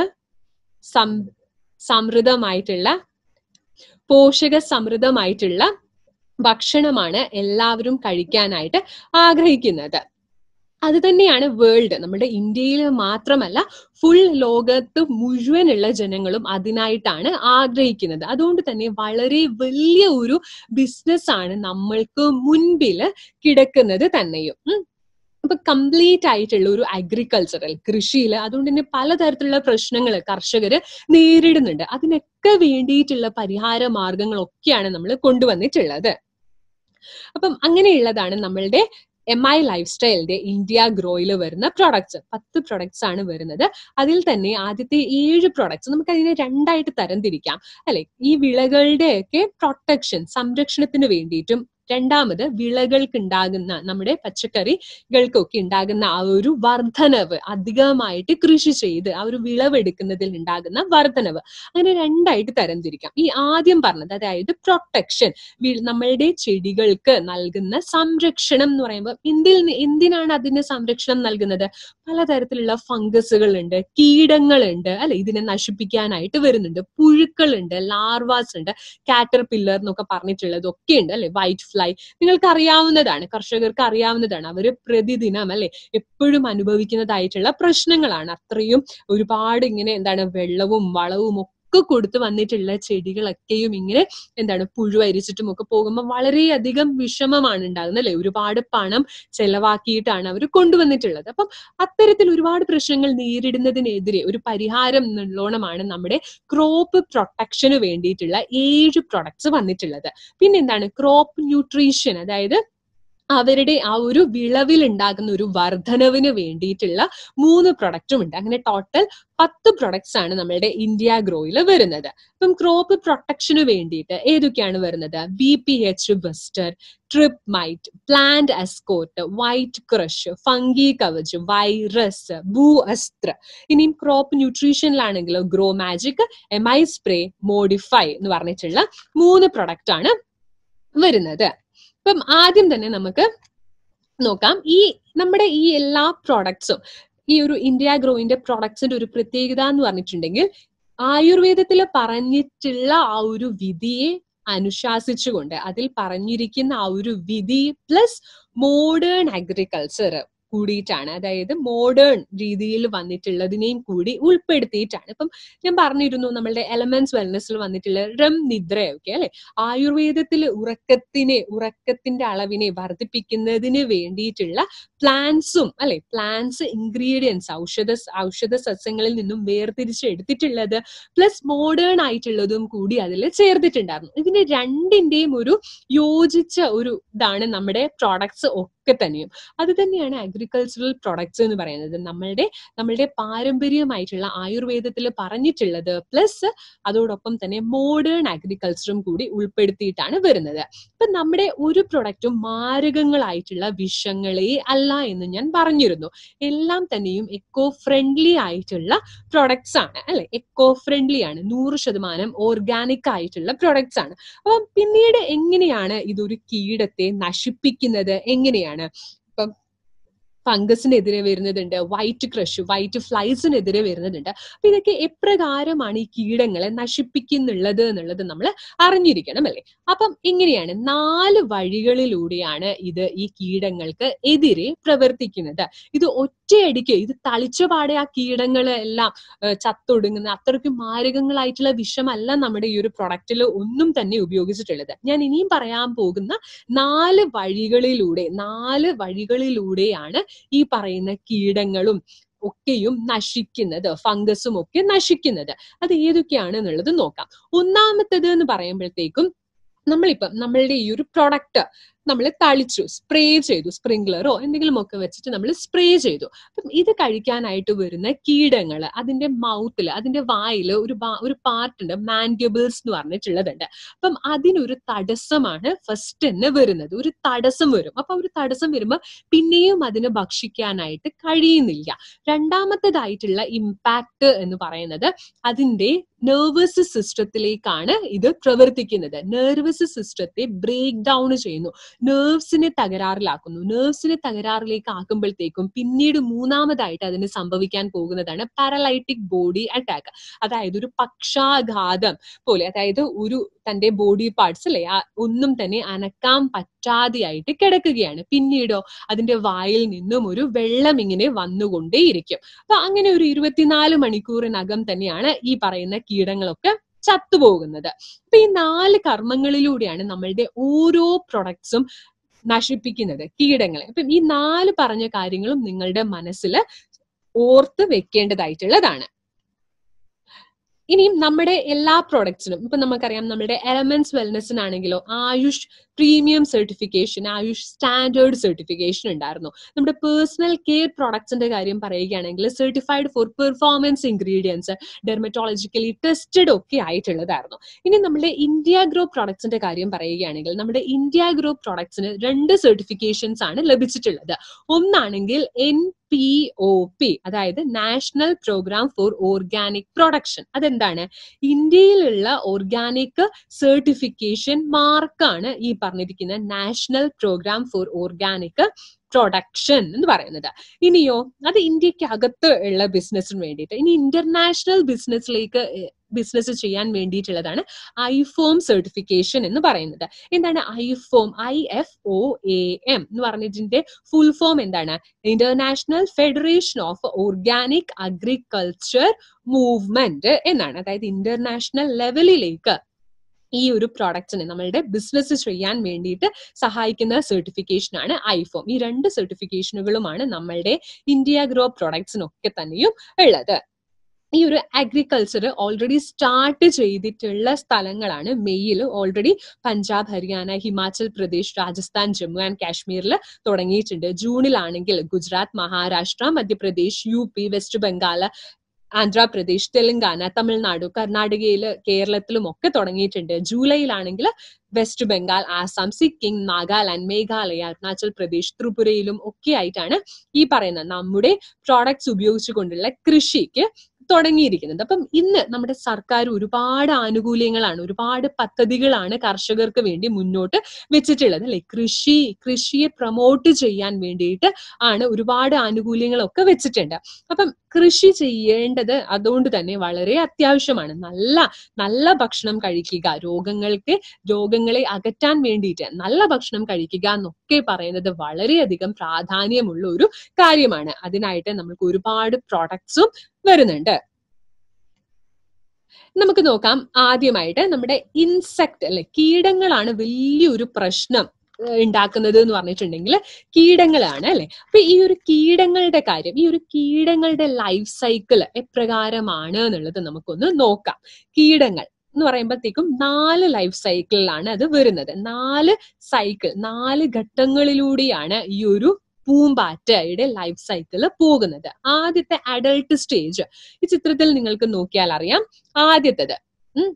സം സമൃദ്ധമായിട്ടുള്ള പോഷക സമൃദ്ധമായിട്ടുള്ള ഭക്ഷണമാണ് എല്ലാവരും കഴിക്കാനായിട്ട് ആഗ്രഹിക്കുന്നത് അത് തന്നെയാണ് വേൾഡ് നമ്മുടെ ഇന്ത്യയിൽ മാത്രമല്ല ഫുൾ ലോകത്ത് മുഴുവനുള്ള ജനങ്ങളും അതിനായിട്ടാണ് ആഗ്രഹിക്കുന്നത് അതുകൊണ്ട് തന്നെ വളരെ വലിയ ഒരു ബിസിനസ് ആണ് നമ്മൾക്ക് മുൻപിൽ കിടക്കുന്നത് തന്നെയും ഉം. അപ്പൊ കംപ്ലീറ്റ് ആയിട്ടുള്ള ഒരു അഗ്രികൾച്ചറൽ കൃഷിയിൽ അതുകൊണ്ട് തന്നെ പലതരത്തിലുള്ള പ്രശ്നങ്ങൾ കർഷകര് നേരിടുന്നുണ്ട് അതിനൊക്കെ വേണ്ടിയിട്ടുള്ള പരിഹാര മാർഗങ്ങളൊക്കെയാണ് നമ്മൾ കൊണ്ടുവന്നിട്ടുള്ളത് അപ്പം അങ്ങനെയുള്ളതാണ് നമ്മളുടെ എം ഐ ലൈഫ് സ്റ്റൈലിന്റെ ഇന്ത്യ ഗ്രോയിൽ വരുന്ന പ്രൊഡക്ട്സ് പത്ത് പ്രൊഡക്ട്സ് ആണ് വരുന്നത് അതിൽ തന്നെ ആദ്യത്തെ ഏഴ് പ്രൊഡക്ട്സ് നമുക്ക് അതിനെ രണ്ടായിട്ട് തരംതിരിക്കാം അല്ലെ ഈ വിളകളുടെയൊക്കെ പ്രൊട്ടക്ഷൻ സംരക്ഷണത്തിന് വേണ്ടിയിട്ടും രണ്ടാമത് വിളകൾക്ക് ഉണ്ടാകുന്ന നമ്മുടെ പച്ചക്കറികൾക്കൊക്കെ ഉണ്ടാകുന്ന ആ ഒരു വർധനവ് അധികമായിട്ട് കൃഷി ചെയ്ത് ആ ഒരു വിളവെടുക്കുന്നതിൽ ഉണ്ടാകുന്ന വർധനവ് അങ്ങനെ രണ്ടായിട്ട് തരംതിരിക്കാം ഈ ആദ്യം പറഞ്ഞത് അതായത് പ്രൊട്ടക്ഷൻ നമ്മളുടെ ചെടികൾക്ക് നൽകുന്ന സംരക്ഷണം എന്ന് പറയുമ്പോൾ എന്തിൽ നി- എന്തിനാണ് അതിന് സംരക്ഷണം നൽകുന്നത് പലതരത്തിലുള്ള ഫംഗസുകൾ ഉണ്ട് കീടങ്ങളുണ്ട് അല്ലെ ഇതിനെ നശിപ്പിക്കാനായിട്ട് വരുന്നുണ്ട് പുഴുക്കളുണ്ട് ലാർവാസ് ഉണ്ട് കാറ്റർ പില്ലർ എന്നൊക്കെ പറഞ്ഞിട്ടുള്ളതൊക്കെ ഉണ്ട് അല്ലെ വൈറ്റ് ഫ്ലൈ നിങ്ങൾക്ക് അറിയാവുന്നതാണ് കർഷകർക്ക് അറിയാവുന്നതാണ് അവര് പ്രതിദിനം അല്ലെ എപ്പോഴും അനുഭവിക്കുന്നതായിട്ടുള്ള പ്രശ്നങ്ങളാണ് അത്രയും ഒരുപാട് ഇങ്ങനെ എന്താണ് വെള്ളവും വളവും ഒക്കെ കൊടുത്തു വന്നിട്ടുള്ള ചെടികളൊക്കെയും ഇങ്ങനെ എന്താണ് പുഴുവരിച്ചിട്ടും ഒക്കെ പോകുമ്പോൾ വളരെയധികം വിഷമമാണ് ഉണ്ടാകുന്നത് അല്ലെ ഒരുപാട് പണം ചെലവാക്കിയിട്ടാണ് അവർ കൊണ്ടുവന്നിട്ടുള്ളത് അപ്പം അത്തരത്തിൽ ഒരുപാട് പ്രശ്നങ്ങൾ നേരിടുന്നതിനെതിരെ ഒരു പരിഹാരം എന്നുള്ളോണമാണ് നമ്മുടെ ക്രോപ്പ് പ്രൊട്ടക്ഷന് വേണ്ടിയിട്ടുള്ള ഏഴ് പ്രൊഡക്ട്സ് വന്നിട്ടുള്ളത് പിന്നെ എന്താണ് ക്രോപ്പ് ന്യൂട്രീഷൻ അതായത് അവരുടെ ആ ഒരു വിളവിൽ ഉണ്ടാകുന്ന ഒരു വർധനവിന് വേണ്ടിയിട്ടുള്ള മൂന്ന് പ്രൊഡക്റ്റും ഉണ്ട് അങ്ങനെ ടോട്ടൽ പത്ത് പ്രൊഡക്ട്സ് ആണ് നമ്മളുടെ ഇന്ത്യ ഗ്രോയിൽ വരുന്നത് ഇപ്പം ക്രോപ്പ് പ്രൊട്ടക്ഷന് വേണ്ടിയിട്ട് ഏതൊക്കെയാണ് വരുന്നത് B P H buster trip mite plant escort white crush fungi Kavach virus Bhoo Astra ഇനിയും ക്രോപ്പ് ന്യൂട്രീഷനിലാണെങ്കിലോ grow magic M I spray modify എന്ന് പറഞ്ഞിട്ടുള്ള മൂന്ന് പ്രൊഡക്റ്റ് ആണ് വരുന്നത് ഇപ്പം ആദ്യം തന്നെ നമുക്ക് നോക്കാം ഈ നമ്മുടെ ഈ എല്ലാ പ്രോഡക്ട്സും ഈ ഒരു ഇന്ത്യ ഗ്രോയിന്റെ പ്രോഡക്ട്സിന്റെ ഒരു പ്രത്യേകത എന്ന് പറഞ്ഞിട്ടുണ്ടെങ്കിൽ ആയുർവേദത്തിൽ പറഞ്ഞിട്ടുള്ള ആ ഒരു വിധിയെ അനുശാസിച്ചുകൊണ്ട് അതിൽ പറഞ്ഞിരിക്കുന്ന ആ ഒരു വിധി പ്ലസ് മോഡേൺ അഗ്രികൾച്ചർ കൂടിയിട്ടാണ് അതായത് മോഡേൺ രീതിയിൽ വന്നിട്ടുള്ളതിനെയും കൂടി ഉൾപ്പെടുത്തിയിട്ടാണ് ഇപ്പം ഞാൻ പറഞ്ഞിരുന്നു നമ്മളുടെ എലമെന്റ്സ് വെൽനെസ്സിൽ വന്നിട്ടുള്ള റം നിദ്രയൊക്കെ അല്ലെ ആയുർവേദത്തിൽ ഉറക്കത്തിനെ ഉറക്കത്തിന്റെ അളവിനെ വർദ്ധിപ്പിക്കുന്നതിന് വേണ്ടിയിട്ടുള്ള പ്ലാന്റ്സും അല്ലെ പ്ലാന്റ്സ് ഇൻഗ്രീഡിയൻസ് ഔഷധ ഔഷധ സസ്യങ്ങളിൽ നിന്നും വേർതിരിച്ച് എടുത്തിട്ടുള്ളത് പ്ലസ് മോഡേൺ ആയിട്ടുള്ളതും കൂടി അതിൽ ചേർത്തിട്ടുണ്ടായിരുന്നു ഇതിന്റെ രണ്ടിന്റെയും ഒരു യോജിച്ച ഒരു ഇതാണ് നമ്മുടെ പ്രോഡക്ട്സ് ഒക്കെ തന്നെയും അത് തന്നെയാണ് അഗ്രികൾച്ചറൽ പ്രൊഡക്ട്സ് എന്ന് പറയുന്നത് നമ്മളുടെ നമ്മളുടെ പാരമ്പര്യമായിട്ടുള്ള ആയുർവേദത്തിൽ പറഞ്ഞിട്ടുള്ളത് പ്ലസ് അതോടൊപ്പം തന്നെ മോഡേൺ അഗ്രികൾച്ചറും കൂടി ഉൾപ്പെടുത്തിയിട്ടാണ് വരുന്നത് ഇപ്പൊ നമ്മുടെ ഒരു പ്രൊഡക്റ്റും മാരകങ്ങളായിട്ടുള്ള വിഷങ്ങളെ അല്ല എന്ന് ഞാൻ പറഞ്ഞിരുന്നു എല്ലാം തന്നെയും എക്കോ ഫ്രണ്ട്ലി ആയിട്ടുള്ള പ്രൊഡക്ട്സ് ആണ് അല്ലെ എക്കോ ഫ്രണ്ട്ലി ആണ് നൂറ് ശതമാനം ഓർഗാനിക് ആയിട്ടുള്ള പ്രൊഡക്ട്സ് ആണ് അപ്പം പിന്നീട് എങ്ങനെയാണ് ഇതൊരു കീടത്തെ നശിപ്പിക്കുന്നത് എങ്ങനെയാണ് ഇപ്പം ഫംഗസിനെതിരെ വരുന്നതുണ്ട് വൈറ്റ് ക്രഷ് വൈറ്റ് ഫ്ലൈസിനെതിരെ വരുന്നതുണ്ട് അപ്പൊ ഇതൊക്കെ എപ്രകാരമാണ് ഈ കീടങ്ങളെ നശിപ്പിക്കുന്നുള്ളത് എന്നുള്ളത് നമ്മൾ അറിഞ്ഞിരിക്കണം അല്ലെ അപ്പം ഇങ്ങനെയാണ് നാല് വഴികളിലൂടെയാണ് ഇത് ഈ കീടങ്ങൾക്ക് എതിരെ പ്രവർത്തിക്കുന്നത് ഇത് ഒറ്റയടിക്ക് ഇത് തളിച്ചപാടെ ആ കീടങ്ങളെല്ലാം ചത്തൊടുങ്ങുന്ന അത്രയ്ക്കും മാരകങ്ങളായിട്ടുള്ള വിഷമല്ല നമ്മുടെ ഈ ഒരു പ്രൊഡക്റ്റിൽ ഒന്നും തന്നെ ഉപയോഗിച്ചിട്ടുള്ളത് ഞാൻ ഇനിയും പറയാൻ പോകുന്ന നാല് വഴികളിലൂടെ നാല് വഴികളിലൂടെയാണ് ഈ പറയുന്ന കീടങ്ങളും ഒക്കെയും നശിക്കുന്നത് ഫംഗസും ഒക്കെ നശിക്കുന്നത് അത് ഏതൊക്കെയാണ് എന്നുള്ളത് നോക്കാം ഒന്നാമത്തത് എന്ന് പറയുമ്പോഴത്തേക്കും നമ്മളിപ്പം നമ്മളുടെ ഈ ഒരു പ്രൊഡക്റ്റ് നമ്മൾ തളിച്ചു സ്പ്രേ ചെയ്തു സ്പ്രിംഗ്ലറോ എന്തെങ്കിലും ഒക്കെ വെച്ചിട്ട് നമ്മൾ സ്പ്രേ ചെയ്തു അപ്പം ഇത് കഴിക്കാനായിട്ട് വരുന്ന കീടങ്ങൾ അതിന്റെ മൗത്തിൽ അതിന്റെ വായിൽ ഒരു ഒരു പാർട്ട് ഉണ്ട് മാൻഡ്യബിൾസ് എന്ന് പറഞ്ഞിട്ടുള്ളതുണ്ട് അപ്പം അതിനൊരു തടസ്സമാണ് ഫസ്റ്റ് തന്നെ വരുന്നത് ഒരു തടസ്സം വരും അപ്പൊ ഒരു തടസ്സം വരുമ്പോൾ പിന്നെയും അതിന് ഭക്ഷിക്കാനായിട്ട് കഴിയുന്നില്ല രണ്ടാമത്തേതായിട്ടുള്ള ഇമ്പാക്ട് എന്ന് പറയുന്നത് അതിന്റെ നെർവസ് സിസ്റ്റത്തിലേക്കാണ് ഇത് പ്രവർത്തിക്കുന്നത് നെർവസ് സിസ്റ്റത്തെ ബ്രേക്ക് ഡൗൺ ചെയ്യുന്നു നെർവ്സിനെ തകരാറിലാക്കുന്നു നെർവ്സിനെ തകരാറിലേക്ക് ആക്കുമ്പോഴത്തേക്കും പിന്നീട് മൂന്നാമതായിട്ട് അതിന് സംഭവിക്കാൻ പോകുന്നതാണ് പാരലൈറ്റിക് ബോഡി അറ്റാക്ക് അതായത് ഒരു പക്ഷാഘാതം പോലെ അതായത് ഒരു തന്റെ ബോഡി പാർട്സ് അല്ലെ ഒന്നും തന്നെ അനക്കാൻ പറ്റാതെയായിട്ട് കിടക്കുകയാണ് പിന്നീടോ അതിന്റെ വായിൽ നിന്നും ഒരു വെള്ളം ഇങ്ങനെ വന്നുകൊണ്ടേയിരിക്കും അപ്പൊ അങ്ങനെ ഒരു ഇരുപത്തിനാല് മണിക്കൂറിനകം തന്നെയാണ് ഈ പറയുന്ന കീടങ്ങളൊക്കെ ചത്തുപോകുന്നത് അപ്പൊ ഈ നാല് കർമ്മങ്ങളിലൂടെയാണ് നമ്മളുടെ ഓരോ പ്രൊഡക്ട്സും നശിപ്പിക്കുന്നത് കീടങ്ങളെ അപ്പം ഈ നാല് പറഞ്ഞ കാര്യങ്ങളും നിങ്ങളുടെ മനസ്സിൽ ഓർത്ത് വെക്കേണ്ടതായിട്ടുള്ളതാണ് ഇനിയും നമ്മുടെ എല്ലാ പ്രോഡക്ട്സിനും ഇപ്പൊ നമുക്കറിയാം നമ്മുടെ എലമെന്റ്സ് വെൽനെസ്സിനാണെങ്കിലോ AYUSH premium certification AYUSH standard certification ഉണ്ടായിരുന്നു നമ്മുടെ പേഴ്സണൽ കെയർ പ്രോഡക്ട്സിന്റെ കാര്യം പറയുകയാണെങ്കിൽ certified for performance ingredients dermatologically tested ഒക്കെ ആയിട്ടുള്ളതായിരുന്നു ഇനി നമ്മുടെ ഇന്ത്യ ഗ്രോ പ്രോഡക്ട്സിന്റെ കാര്യം പറയുകയാണെങ്കിൽ നമ്മുടെ ഇന്ത്യ ഗ്രോ പ്രോഡക്ട്സിന് രണ്ട് സർട്ടിഫിക്കേഷൻസ് ആണ് ലഭിച്ചിട്ടുള്ളത് ഒന്നാണെങ്കിൽ എൻ പി ഒ പി അതായത് national programme for organic production അതെന്താണ് ഇന്ത്യയിലുള്ള ഓർഗാനിക് സർട്ടിഫിക്കേഷൻ മാർക്കാണ് ഈ പറഞ്ഞിരിക്കുന്ന national programme for organic production എന്ന് പറയുന്നത് ഇനിയോ അത് ഇന്ത്യക്ക് അകത്ത് ഉള്ള ബിസിനസ്സിന് വേണ്ടിയിട്ട് ഇനി ഇന്റർനാഷണൽ ബിസിനസ്സിലേക്ക് ബിസിനസ് ചെയ്യാൻ വേണ്ടിയിട്ടുള്ളതാണ് ഐഫോം സർട്ടിഫിക്കേഷൻ എന്ന് പറയുന്നത് എന്താണ് IFOAM I F O A M എന്ന് പറഞ്ഞതിന്റെ ഫുൾ ഫോം എന്താണ് international federation of organic agriculture movement എന്നാണ് അതായത് ഇന്റർനാഷണൽ ലെവലിലേക്ക് ഈ ഒരു പ്രോഡക്ട്സിനെ നമ്മളുടെ ബിസിനസ് ചെയ്യാൻ വേണ്ടിയിട്ട് സഹായിക്കുന്ന സർട്ടിഫിക്കേഷൻ ആണ് ഐഫോം ഈ രണ്ട് സർട്ടിഫിക്കേഷനുകളുമാണ് നമ്മളുടെ ഇന്ത്യ ഗ്രോ പ്രോഡക്ട്സിനൊക്കെ തന്നെയും ഉള്ളത് ഈ ഒരു അഗ്രികൾച്ചർ ഓൾറെഡി സ്റ്റാർട്ട് ചെയ്തിട്ടുള്ള സ്ഥലങ്ങളാണ് മെയ്യിൽ ഓൾറെഡി പഞ്ചാബ് ഹരിയാന ഹിമാചൽ പ്രദേശ് രാജസ്ഥാൻ ജമ്മു ആൻഡ് കാശ്മീരിൽ തുടങ്ങിയിട്ടുണ്ട് ജൂണിലാണെങ്കിൽ Gujarat Maharashtra Madhya Pradesh U P West Bengal Andhra Pradesh Telangana Tamil Nadu കർണാടകയില് കേരളത്തിലും ഒക്കെ തുടങ്ങിയിട്ടുണ്ട് ജൂലൈയിലാണെങ്കിൽ വെസ്റ്റ് ബംഗാൾ ആസാം സിക്കിം നാഗാലാൻഡ് മേഘാലയ അരുണാചൽ പ്രദേശ് ത്രിപുരയിലും ഒക്കെ ആയിട്ടാണ് ഈ പറയുന്ന നമ്മുടെ പ്രോഡക്ട്സ് ഉപയോഗിച്ചുകൊണ്ടുള്ള കൃഷിക്ക് തുടങ്ങിയിരിക്കുന്നത് അപ്പം ഇന്ന് നമ്മുടെ സർക്കാർ ഒരുപാട് ആനുകൂല്യങ്ങളാണ് ഒരുപാട് പദ്ധതികളാണ് കർഷകർക്ക് വേണ്ടി മുന്നോട്ട് വെച്ചിട്ടുള്ളത് അല്ലെ കൃഷി കൃഷിയെ പ്രൊമോട്ട് ചെയ്യാൻ വേണ്ടിയിട്ട് ആണ് ഒരുപാട് ആനുകൂല്യങ്ങളൊക്കെ വെച്ചിട്ടുണ്ട് അപ്പം കൃഷി ചെയ്യേണ്ടത് അതുകൊണ്ട് തന്നെ വളരെ അത്യാവശ്യമാണ് നല്ല നല്ല ഭക്ഷണം കഴിക്കുക രോഗങ്ങൾക്ക് രോഗങ്ങളെ അകറ്റാൻ വേണ്ടിയിട്ട് നല്ല ഭക്ഷണം കഴിക്കുക എന്നൊക്കെ പറയുന്നത് വളരെയധികം പ്രാധാന്യമുള്ള ഒരു കാര്യമാണ് അതിനായിട്ട് നമുക്ക് ഒരുപാട് പ്രോഡക്ട്സും വരുന്നുണ്ട് നമുക്ക് നോക്കാം ആദ്യമായിട്ട് നമ്മുടെ ഇൻസെക്ട് അല്ലെ കീടങ്ങളാണ് വലിയൊരു പ്രശ്നം ഏഹ് ഉണ്ടാക്കുന്നത് എന്ന് പറഞ്ഞിട്ടുണ്ടെങ്കിൽ കീടങ്ങളാണ് അല്ലെ അപ്പൊ ഈ ഒരു കീടങ്ങളുടെ കാര്യം ഈ ഒരു കീടങ്ങളുടെ ലൈഫ് സൈക്കിൾ എപ്രകാരമാണ് എന്നുള്ളത് നമുക്കൊന്ന് നോക്കാം കീടങ്ങൾ എന്ന് പറയുമ്പോഴത്തേക്കും നാല് ലൈഫ് സൈക്കിളിലാണ് അത് വരുന്നത് നാല് സൈക്കിൾ നാല് ഘട്ടങ്ങളിലൂടെയാണ് ഈ ഒരു പൂമ്പാറ്റയുടെ ലൈഫ് സൈക്കിള് പോകുന്നത് ആദ്യത്തെ അഡൾട്ട് സ്റ്റേജ് ഈ ചിത്രത്തിൽ നിങ്ങൾക്ക് നോക്കിയാൽ അറിയാം ആദ്യത്തത് ഉം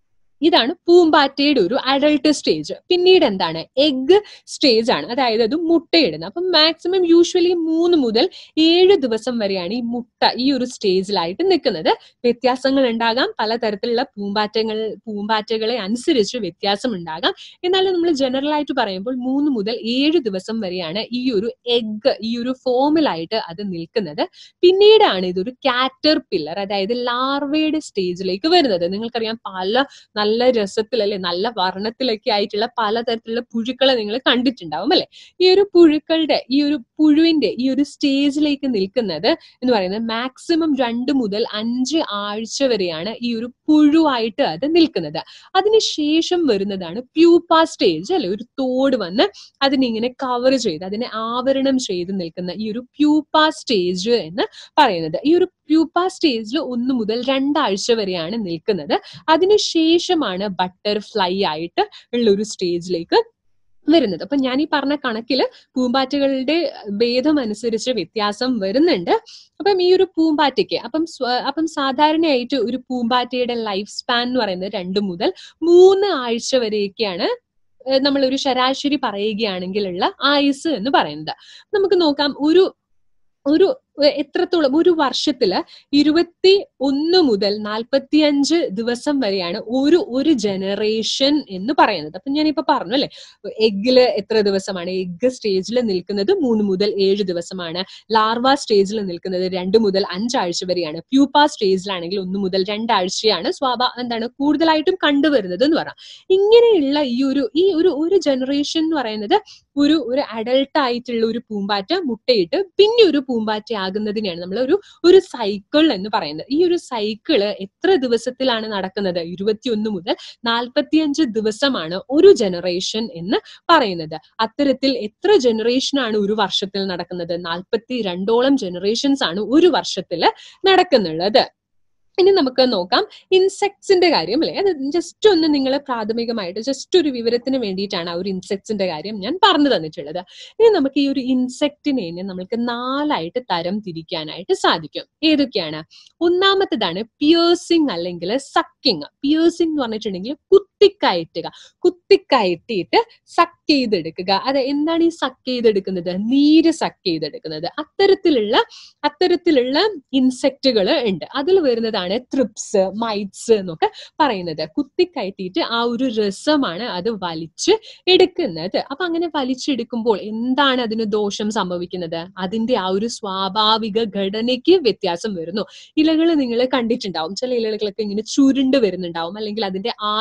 ഇതാണ് പൂമ്പാറ്റയുടെ ഒരു അഡൾട്ട് സ്റ്റേജ് പിന്നീട് എന്താണ് എഗ് സ്റ്റേജ് ആണ് അതായത് അത് മുട്ടയിടുന്നത് അപ്പം മാക്സിമം യൂഷ്വലി മൂന്ന് മുതൽ ഏഴ് ദിവസം വരെയാണ് ഈ മുട്ട ഈ ഒരു സ്റ്റേജിലായിട്ട് നിൽക്കുന്നത് വ്യത്യാസങ്ങൾ ഉണ്ടാകാം പലതരത്തിലുള്ള പൂമ്പാറ്റകൾ പൂമ്പാറ്റകളെ അനുസരിച്ച് വ്യത്യാസം ഉണ്ടാകാം എന്നാലും നമ്മൾ ജനറൽ ആയിട്ട് പറയുമ്പോൾ മൂന്ന് മുതൽ ഏഴ് ദിവസം വരെയാണ് ഈ ഒരു എഗ് ഈ ഒരു ഫോമിലായിട്ട് അത് നിൽക്കുന്നത് പിന്നീടാണ് ഇതൊരു കാറ്റർ പില്ലർ അതായത് ലാർവയുടെ സ്റ്റേജിലേക്ക് വരുന്നത് നിങ്ങൾക്കറിയാം പല നല്ല രസത്തിൽ അല്ലെ നല്ല വർണ്ണത്തിലൊക്കെ ആയിട്ടുള്ള പലതരത്തിലുള്ള പുഴുക്കളെ നിങ്ങൾ കണ്ടിട്ടുണ്ടാവും അല്ലെ ഈ ഒരു പുഴുക്കളുടെ ഈ ഒരു പുഴുവിന്റെ ഈ ഒരു സ്റ്റേജിലേക്ക് നിൽക്കുന്നത് എന്ന് പറയുന്നത് മാക്സിമം രണ്ട് മുതൽ അഞ്ച് ആഴ്ച വരെയാണ് ഈ ഒരു പുഴുവായിട്ട് അത് നിൽക്കുന്നത് അതിനുശേഷം വരുന്നതാണ് പ്യൂപ്പ സ്റ്റേജ് അല്ലെ ഒരു തോട് വന്ന് അതിനിങ്ങനെ കവർ ചെയ്ത് അതിനെ ആവരണം ചെയ്ത് നിൽക്കുന്ന ഈ ഒരു പ്യൂപ്പ സ്റ്റേജ് എന്ന് പറയുന്നത് ഈ ഒരു പ്യൂപ്പ സ്റ്റേജിൽ ഒന്ന് മുതൽ രണ്ടാഴ്ച വരെയാണ് നിൽക്കുന്നത് അതിനുശേഷമാണ് ബട്ടർഫ്ലൈ ആയിട്ട് ഉള്ള ഒരു സ്റ്റേജിലേക്ക് വരുന്നത് അപ്പൊ ഞാൻ ഈ പറഞ്ഞ കണക്കില് പൂമ്പാറ്റകളുടെ ഭേദം അനുസരിച്ച് വ്യത്യാസം വരുന്നുണ്ട് അപ്പം ഈ ഒരു പൂമ്പാറ്റയ്ക്ക് അപ്പം സ്വ- അപ്പം സാധാരണയായിട്ട് ഒരു പൂമ്പാറ്റയുടെ ലൈഫ് സ്പാൻ എന്ന് പറയുന്നത് രണ്ട് മുതൽ മൂന്ന് ആഴ്ച വരെയൊക്കെയാണ് ഏഹ് നമ്മളൊരു ശരാശരി പറയുകയാണെങ്കിലുള്ള ആയുസ് എന്ന് പറയുന്നത് നമുക്ക് നോക്കാം ഒരു ഒരു എ- എത്രത്തോളം ഒരു വർഷത്തില് ഇരുപത്തി ഒന്ന് മുതൽ നാൽപ്പത്തിയഞ്ച് ദിവസം വരെയാണ് ഒരു ഒരു ജനറേഷൻ എന്ന് പറയുന്നത് അപ്പൊ ഞാനിപ്പോ പറഞ്ഞു അല്ലെ എഗ്ഗില് എത്ര ദിവസമാണ് എഗ്ഗ് സ്റ്റേജിൽ നിൽക്കുന്നത് മൂന്ന് മുതൽ ഏഴ് ദിവസമാണ് ലാർവ സ്റ്റേജിൽ നിൽക്കുന്നത് രണ്ട് മുതൽ അഞ്ചാഴ്ച വരെയാണ് പ്യൂപ്പ സ്റ്റേജിലാണെങ്കിൽ ഒന്ന് മുതൽ രണ്ടാഴ്ചയാണ് സ്വാഭാ എന്താണ് കൂടുതലായിട്ടും കണ്ടുവരുന്നത് എന്ന് പറയാം ഇങ്ങനെയുള്ള ഈ ഒരു ഈ ഒരു ഒരു ജനറേഷൻ എന്ന് പറയുന്നത് ഒരു ഒരു അഡൾട്ട് ആയിട്ടുള്ള ഒരു പൂമ്പാറ്റ മുട്ടയിട്ട് പിന്നെ ഒരു പൂമ്പാറ്റ ആകുന്നതിനെയാണ് നമ്മൾ ഒരു ഒരു സൈക്കിൾ എന്ന് പറയുന്നത് ഈ ഒരു സൈക്കിള് എത്ര ദിവസത്തിലാണ് നടക്കുന്നത് ഇരുപത്തിയൊന്ന് മുതൽ നാൽപ്പത്തിയഞ്ച് ദിവസമാണ് ഒരു ജനറേഷൻ എന്ന് പറയുന്നത് അത്തരത്തിൽ എത്ര ജനറേഷൻ ആണ് ഒരു വർഷത്തിൽ നടക്കുന്നത് നാൽപ്പത്തി രണ്ടോളം ജനറേഷൻസ് ആണ് ഒരു വർഷത്തിൽ നടക്കുന്നുള്ളത് ഇനി നമുക്ക് നോക്കാം ഇൻസെക്ട്സിന്റെ കാര്യം അല്ലെ അത് ജസ്റ്റ് ഒന്ന് നിങ്ങൾ പ്രാഥമികമായിട്ട് ജസ്റ്റ് ഒരു വിവരത്തിന് വേണ്ടിയിട്ടാണ് ആ ഒരു ഇൻസെക്ട്സിന്റെ കാര്യം ഞാൻ പറഞ്ഞു തന്നിട്ടുള്ളത് ഇനി നമുക്ക് ഈ ഒരു ഇൻസെക്റ്റിനെ നമുക്ക് നാലായിട്ട് തരം തിരിക്കാനായിട്ട് സാധിക്കും ഏതൊക്കെയാണ് ഒന്നാമത്തേതാണ് പിയേഴ്സിങ് അല്ലെങ്കിൽ സക്കിങ് പിയേഴ്സിംഗ് എന്ന് പറഞ്ഞിട്ടുണ്ടെങ്കിൽ കുത്തിക്കയറ്റുക കുത്തിക്കയറ്റിയിട്ട് സക്ക് ചെയ്തെടുക്കുക അത് എന്താണ് ഈ സക്ക് ചെയ്തെടുക്കുന്നത് നീര് സക്ക് ചെയ്തെടുക്കുന്നത് അത്തരത്തിലുള്ള അത്തരത്തിലുള്ള ഇൻസെക്റ്റുകൾ ഉണ്ട് അതിൽ വരുന്നതാണ് ത്രിപ്സ് മൈറ്റ്സ് എന്നൊക്കെ പറയുന്നത് കുത്തിക്കയറ്റിയിട്ട് ആ ഒരു രസമാണ് അത് വലിച്ച് എടുക്കുന്നത് അപ്പൊ അങ്ങനെ വലിച്ചെടുക്കുമ്പോൾ എന്താണ് അതിന് ദോഷം സംഭവിക്കുന്നത് അതിന്റെ ആ ഒരു സ്വാഭാവിക ഘടനയ്ക്ക് വ്യത്യാസം വരുന്നു ഇലകൾ നിങ്ങൾ കണ്ടിട്ടുണ്ടാവും ചില ഇലകളൊക്കെ ഇങ്ങനെ ചുരുണ്ട് വരുന്നുണ്ടാവും അല്ലെങ്കിൽ അതിന്റെ ആകൃതി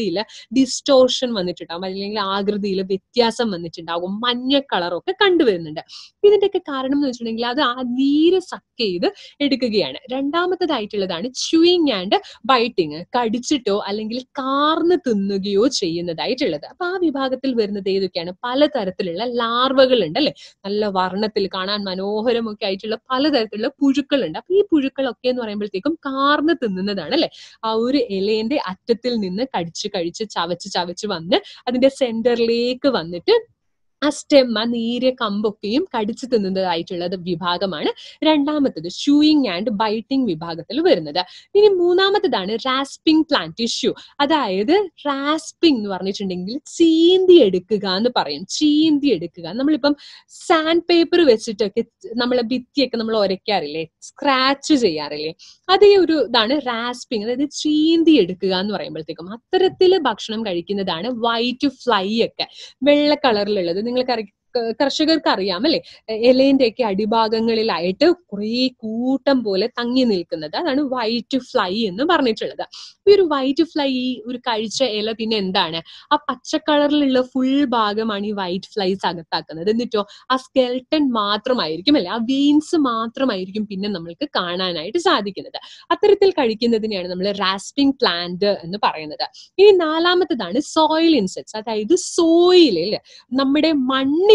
ആകൃതിയിൽ ഡിസ്റ്റോർഷൻ വന്നിട്ടുണ്ടാവും അല്ലെങ്കിൽ ആകൃതിയിൽ വ്യത്യാസം വന്നിട്ടുണ്ടാകും മഞ്ഞ കളറൊക്കെ കണ്ടുവരുന്നുണ്ട് ഇതിന്റെയൊക്കെ കാരണം എന്ന് വെച്ചിട്ടുണ്ടെങ്കിൽ അത് ആ നീര് സക്ക് ചെയ്ത് എടുക്കുകയാണ് രണ്ടാമത്തതായിട്ടുള്ളതാണ് ച്യൂയിങ് ആൻഡ് ബൈറ്റിങ് കടിച്ചിട്ടോ അല്ലെങ്കിൽ കാർന്ന് തിന്നുകയോ ചെയ്യുന്നതായിട്ടുള്ളത് അപ്പൊ ആ വിഭാഗത്തിൽ വരുന്നത് ഏതൊക്കെയാണ് പലതരത്തിലുള്ള ലാർവകൾ ഉണ്ട് അല്ലെ നല്ല വർണ്ണത്തിൽ കാണാൻ മനോഹരമൊക്കെ ആയിട്ടുള്ള പലതരത്തിലുള്ള പുഴുക്കളുണ്ട് അപ്പൊ ഈ പുഴുക്കളൊക്കെ എന്ന് പറയുമ്പോഴത്തേക്കും കാർന്ന് തിന്നുന്നതാണ് അല്ലെ ആ ഒരു ഇലേന്റെ അറ്റത്തിൽ നിന്ന് കടിച്ച് കഴിച്ച് ചവച്ച് ചവച്ച് വന്ന് അതിന്റെ സെന്ററിലേക്ക് വന്നിട്ട് ആ സ്റ്റെം ആ നീരിയ കമ്പൊക്കെയും കടിച്ചു തിന്നുന്നതായിട്ടുള്ളത് വിഭാഗമാണ് രണ്ടാമത്തത് ഷൂയിങ് ആൻഡ് ബൈറ്റിംഗ് വിഭാഗത്തിൽ വരുന്നത് ഇനി മൂന്നാമത്തതാണ് റാസ്പിംഗ് പ്ലാന്റ് ടിഷ്യൂ അതായത് റാസ്പിംഗ് എന്ന് പറഞ്ഞിട്ടുണ്ടെങ്കിൽ ചീന്തി എടുക്കുക എന്ന് പറയും ചീന്തി എടുക്കുക നമ്മളിപ്പം സാൻഡ് പേപ്പർ വെച്ചിട്ടൊക്കെ നമ്മളെ ഭിത്തിയൊക്കെ നമ്മൾ ഉരയ്ക്കാറില്ലേ സ്ക്രാച്ച് ചെയ്യാറില്ലേ അതേ ഒരു ഇതാണ് റാസ്പിംഗ് അതായത് ചീന്തി എടുക്കുക എന്ന് പറയുമ്പോഴത്തേക്കും അത്തരത്തില് ഭക്ഷണം കഴിക്കുന്നതാണ് വൈറ്റ് ഫ്ലൈ ഒക്കെ വെള്ള കളറിലുള്ളത് നിങ്ങൾക്ക് അറി കർഷകർക്ക് അറിയാം അല്ലെ ഇലേന്റെ ഒക്കെ അടിഭാഗങ്ങളിലായിട്ട് കുറേ കൂട്ടം പോലെ തങ്ങി നിൽക്കുന്നത് അതാണ് വൈറ്റ് ഫ്ലൈ എന്ന് പറഞ്ഞിട്ടുള്ളത് ഈ ഒരു വൈറ്റ് ഫ്ലൈ ഒരു കഴിച്ച ഇല പിന്നെ എന്താണ് ആ പച്ച കളറിലുള്ള ഫുൾ ഭാഗമാണ് ഈ വൈറ്റ് ഫ്ലൈസ് അകത്താക്കുന്നത് എന്നിട്ടോ ആ സ്കെൽട്ടൺ മാത്രമായിരിക്കും അല്ലെ ആ വെയിൻസ് മാത്രമായിരിക്കും പിന്നെ നമ്മൾക്ക് കാണാനായിട്ട് സാധിക്കുന്നത് അത്തരത്തിൽ കഴിക്കുന്നതിനെയാണ് നമ്മൾ റാസ്പിംഗ് പ്ലാന്റ് എന്ന് പറയുന്നത് ഇനി നാലാമത്തതാണ് സോയിൽ ഇൻസെക്ട്സ് അതായത് സോയിലിൽ നമ്മുടെ മണ്ണില്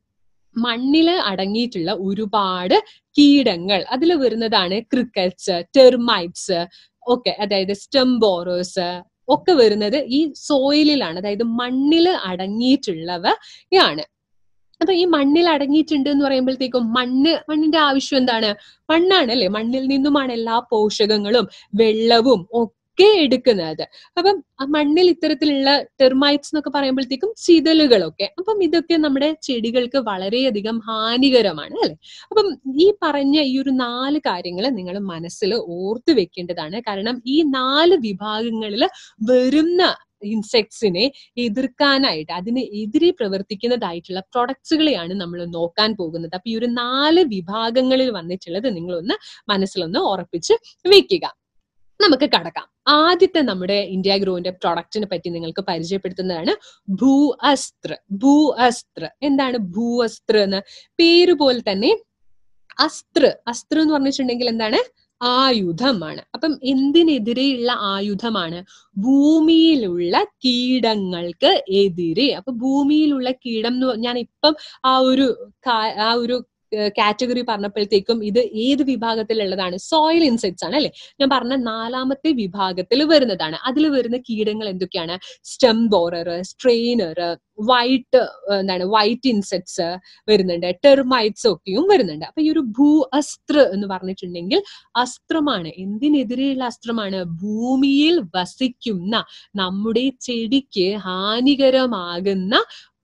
മണ്ണില് അടങ്ങിയിട്ടുള്ള ഒരുപാട് കീടങ്ങൾ അതിൽ വരുന്നതാണ് ക്രിക്കറ്റ്സ് ടെർമൈറ്റ്സ് ഒക്കെ അതായത് സ്റ്റംബോറോസ് ഒക്കെ വരുന്നത് ഈ സോയിലിലാണ് അതായത് മണ്ണിൽ അടങ്ങിയിട്ടുള്ളവയാണ് അപ്പൊ ഈ മണ്ണിൽ അടങ്ങിയിട്ടുണ്ട് എന്ന് പറയുമ്പോഴത്തേക്കും മണ്ണ് മണ്ണിന്റെ ആവശ്യം എന്താണ് മണ്ണാണ് അല്ലെ മണ്ണിൽ നിന്നുമാണ് എല്ലാ പോഷകങ്ങളും വെള്ളവും ഒക്കെ എടുക്കുന്നത് അപ്പം ആ മണ്ണിൽ ഇത്തരത്തിലുള്ള ടെർമൈറ്റ്സ് എന്നൊക്കെ പറയുമ്പോഴത്തേക്കും ചിതലുകളൊക്കെ അപ്പം ഇതൊക്കെ നമ്മുടെ ചെടികൾക്ക് വളരെയധികം ഹാനികരമാണ് അല്ലെ അപ്പം ഈ പറഞ്ഞ ഈ ഒരു നാല് കാര്യങ്ങൾ നിങ്ങൾ മനസ്സിൽ ഓർത്തു വെക്കേണ്ടതാണ് കാരണം ഈ നാല് വിഭാഗങ്ങളിൽ വരുന്ന ഇൻസെക്ട്സിനെ എതിർക്കാനായിട്ട് അതിന് എതിരെ പ്രവർത്തിക്കുന്നതായിട്ടുള്ള പ്രൊഡക്ട്സുകളെയാണ് നമ്മൾ നോക്കാൻ പോകുന്നത് അപ്പൊ ഈ ഒരു നാല് വിഭാഗങ്ങളിൽ വന്നിട്ടുള്ളത് നിങ്ങളൊന്ന് മനസ്സിലൊന്ന് ഉറപ്പിച്ച് വെക്കുക നമുക്ക് കടക്കാം ആദ്യത്തെ നമ്മുടെ ഇന്ത്യ ഗ്രോവിന്റെ പ്രൊഡക്റ്റിനെ പറ്റി നിങ്ങൾക്ക് പരിചയപ്പെടുത്തുന്നതാണ് ഭൂ അസ്ത്ര ഭൂ അസ്ത്ര എന്താണ് ഭൂ അസ്ത്ര എന്ന് പേര് പോലെ തന്നെ അസ്ത്ര അസ്ത്ര എന്ന് പറഞ്ഞിട്ടുണ്ടെങ്കിൽ എന്താണ് ആയുധമാണ് അപ്പം എന്തിനെതിരെയുള്ള ആയുധമാണ് ഭൂമിയിലുള്ള കീടങ്ങൾക്ക് എതിരെ അപ്പൊ ഭൂമിയിലുള്ള കീടം എന്ന് ഞാൻ ഇപ്പം ആ ഒരു ആ ഒരു കാറ്റഗറി പറഞ്ഞപ്പോഴത്തേക്കും ഇത് ഏത് വിഭാഗത്തിലുള്ളതാണ് സോയിൽ ഇൻസെക്ട്സ് ആണ് അല്ലെ ഞാൻ പറഞ്ഞ നാലാമത്തെ വിഭാഗത്തിൽ വരുന്നതാണ് അതിൽ വരുന്ന കീടങ്ങൾ എന്തൊക്കെയാണ് സ്റ്റെം ബോറർ സ്ട്രെയിനർ വൈറ്റ് എന്താണ് വൈറ്റ് ഇൻസെക്ട്സ് വരുന്നുണ്ട് ടെർമൈറ്റ്സ് ഒക്കെയും വരുന്നുണ്ട് അപ്പൊ ഈ ഒരു ഭൂ അസ്ത്ര എന്ന് പറഞ്ഞിട്ടുണ്ടെങ്കിൽ അസ്ത്രമാണ് എന്തിനെതിരെയുള്ള അസ്ത്രമാണ് ഭൂമിയിൽ വസിക്കുന്ന നമ്മുടെ ചെടിക്ക് ഹാനികരമാകുന്ന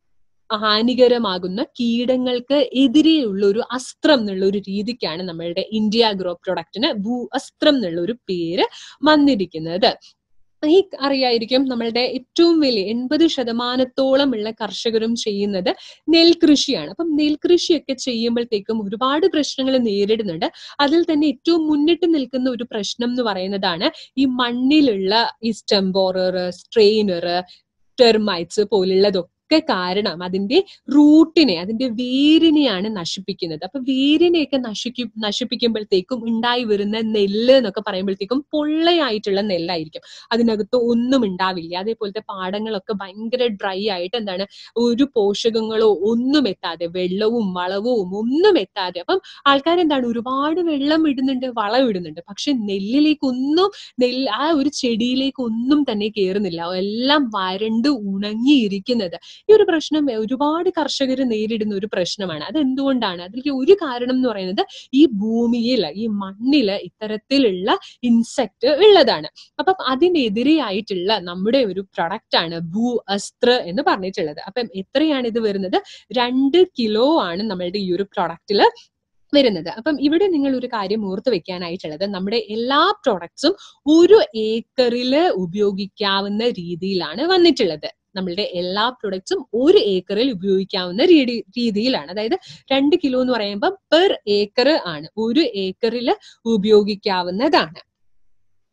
ഹാനികരമാകുന്ന കീടങ്ങൾക്ക് എതിരെയുള്ള ഒരു അസ്ത്രം എന്നുള്ള ഒരു രീതിക്കാണ് നമ്മളുടെ ഇന്ത്യ ഗ്രോ പ്രൊഡക്റ്റിന് ഭൂ അസ്ത്രം എന്നുള്ള ഒരു പേര് വന്നിരിക്കുന്നത് ഈ അറിയായിരിക്കും നമ്മളുടെ ഏറ്റവും വലിയ എൺപത് ശതമാനത്തോളം ഉള്ള കർഷകരും ചെയ്യുന്നത് നെൽകൃഷിയാണ് അപ്പം നെൽകൃഷിയൊക്കെ ചെയ്യുമ്പോഴത്തേക്കും ഒരുപാട് പ്രശ്നങ്ങൾ നേരിടുന്നുണ്ട് അതിൽ തന്നെ ഏറ്റവും മുന്നിട്ട് നിൽക്കുന്ന ഒരു പ്രശ്നം എന്ന് പറയുന്നതാണ് ഈ മണ്ണിലുള്ള ഈ സ്റ്റെംബോറർ സ്ട്രെയിനർ ടെർമൈറ്റ്സ് പോലുള്ളതൊക്കെ ഒക്കെ കാരണം അതിന്റെ റൂട്ടിനെ അതിന്റെ വേരിനെയാണ് നശിപ്പിക്കുന്നത് അപ്പൊ വേരിനെയൊക്കെ നശിക്കും നശിപ്പിക്കുമ്പോഴത്തേക്കും ഉണ്ടായി വരുന്ന നെല്ല് എന്നൊക്കെ പറയുമ്പോഴത്തേക്കും പൊള്ളയായിട്ടുള്ള നെല്ലായിരിക്കും അതിനകത്ത് ഒന്നും ഉണ്ടാവില്ല അതേപോലത്തെ പാടങ്ങളൊക്കെ ഭയങ്കര ഡ്രൈ ആയിട്ട് എന്താണ് ഒരു പോഷകങ്ങളോ ഒന്നും എത്താതെ വെള്ളവും വളവും ഒന്നും എത്താതെ അപ്പം ആൾക്കാരെന്താണ് ഒരുപാട് വെള്ളം ഇടുന്നുണ്ട് വളം ഇടുന്നുണ്ട് പക്ഷെ നെല്ലിലേക്കൊന്നും നെല്ല് ആ ഒരു ചെടിയിലേക്ക് ഒന്നും തന്നെ കയറുന്നില്ല എല്ലാം വരണ്ട് ഉണങ്ങിയിരിക്കുന്നത് ഈ ഒരു പ്രശ്നം ഒരുപാട് കർഷകർ നേരിടുന്ന ഒരു പ്രശ്നമാണ് അത് എന്തുകൊണ്ടാണ് അതിലേക്ക് ഒരു കാരണം എന്ന് പറയുന്നത് ഈ ഭൂമിയിൽ ഈ മണ്ണില് ഇത്തരത്തിലുള്ള ഇൻസെക്ട് ഉള്ളതാണ് അപ്പം അതിനെതിരെയായിട്ടുള്ള നമ്മുടെ ഒരു പ്രൊഡക്റ്റ് ആണ് ഭൂ അസ്ത്ര എന്ന് പറഞ്ഞിട്ടുള്ളത് അപ്പം എത്രയാണ് ഇത് വരുന്നത് രണ്ട് കിലോ ആണ് നമ്മളുടെ ഈ ഒരു പ്രൊഡക്റ്റില് വരുന്നത് അപ്പം ഇവിടെ നിങ്ങൾ ഒരു കാര്യം ഓർത്ത് വെക്കാനായിട്ടുള്ളത് നമ്മുടെ എല്ലാ പ്രോഡക്ട്സും ഒരു ഏക്കറില് ഉപയോഗിക്കാവുന്ന രീതിയിലാണ് വന്നിട്ടുള്ളത് നമ്മളുടെ എല്ലാ പ്രൊഡക്ട്സും ഒരു ഏക്കറിൽ ഉപയോഗിക്കാവുന്ന രീതി രീതിയിലാണ് അതായത് രണ്ട് കിലോ എന്ന് പറയുമ്പോൾ പെർ ഏക്കർ ആണ് ഒരു ഏക്കറിൽ ഉപയോഗിക്കാവുന്നതാണ്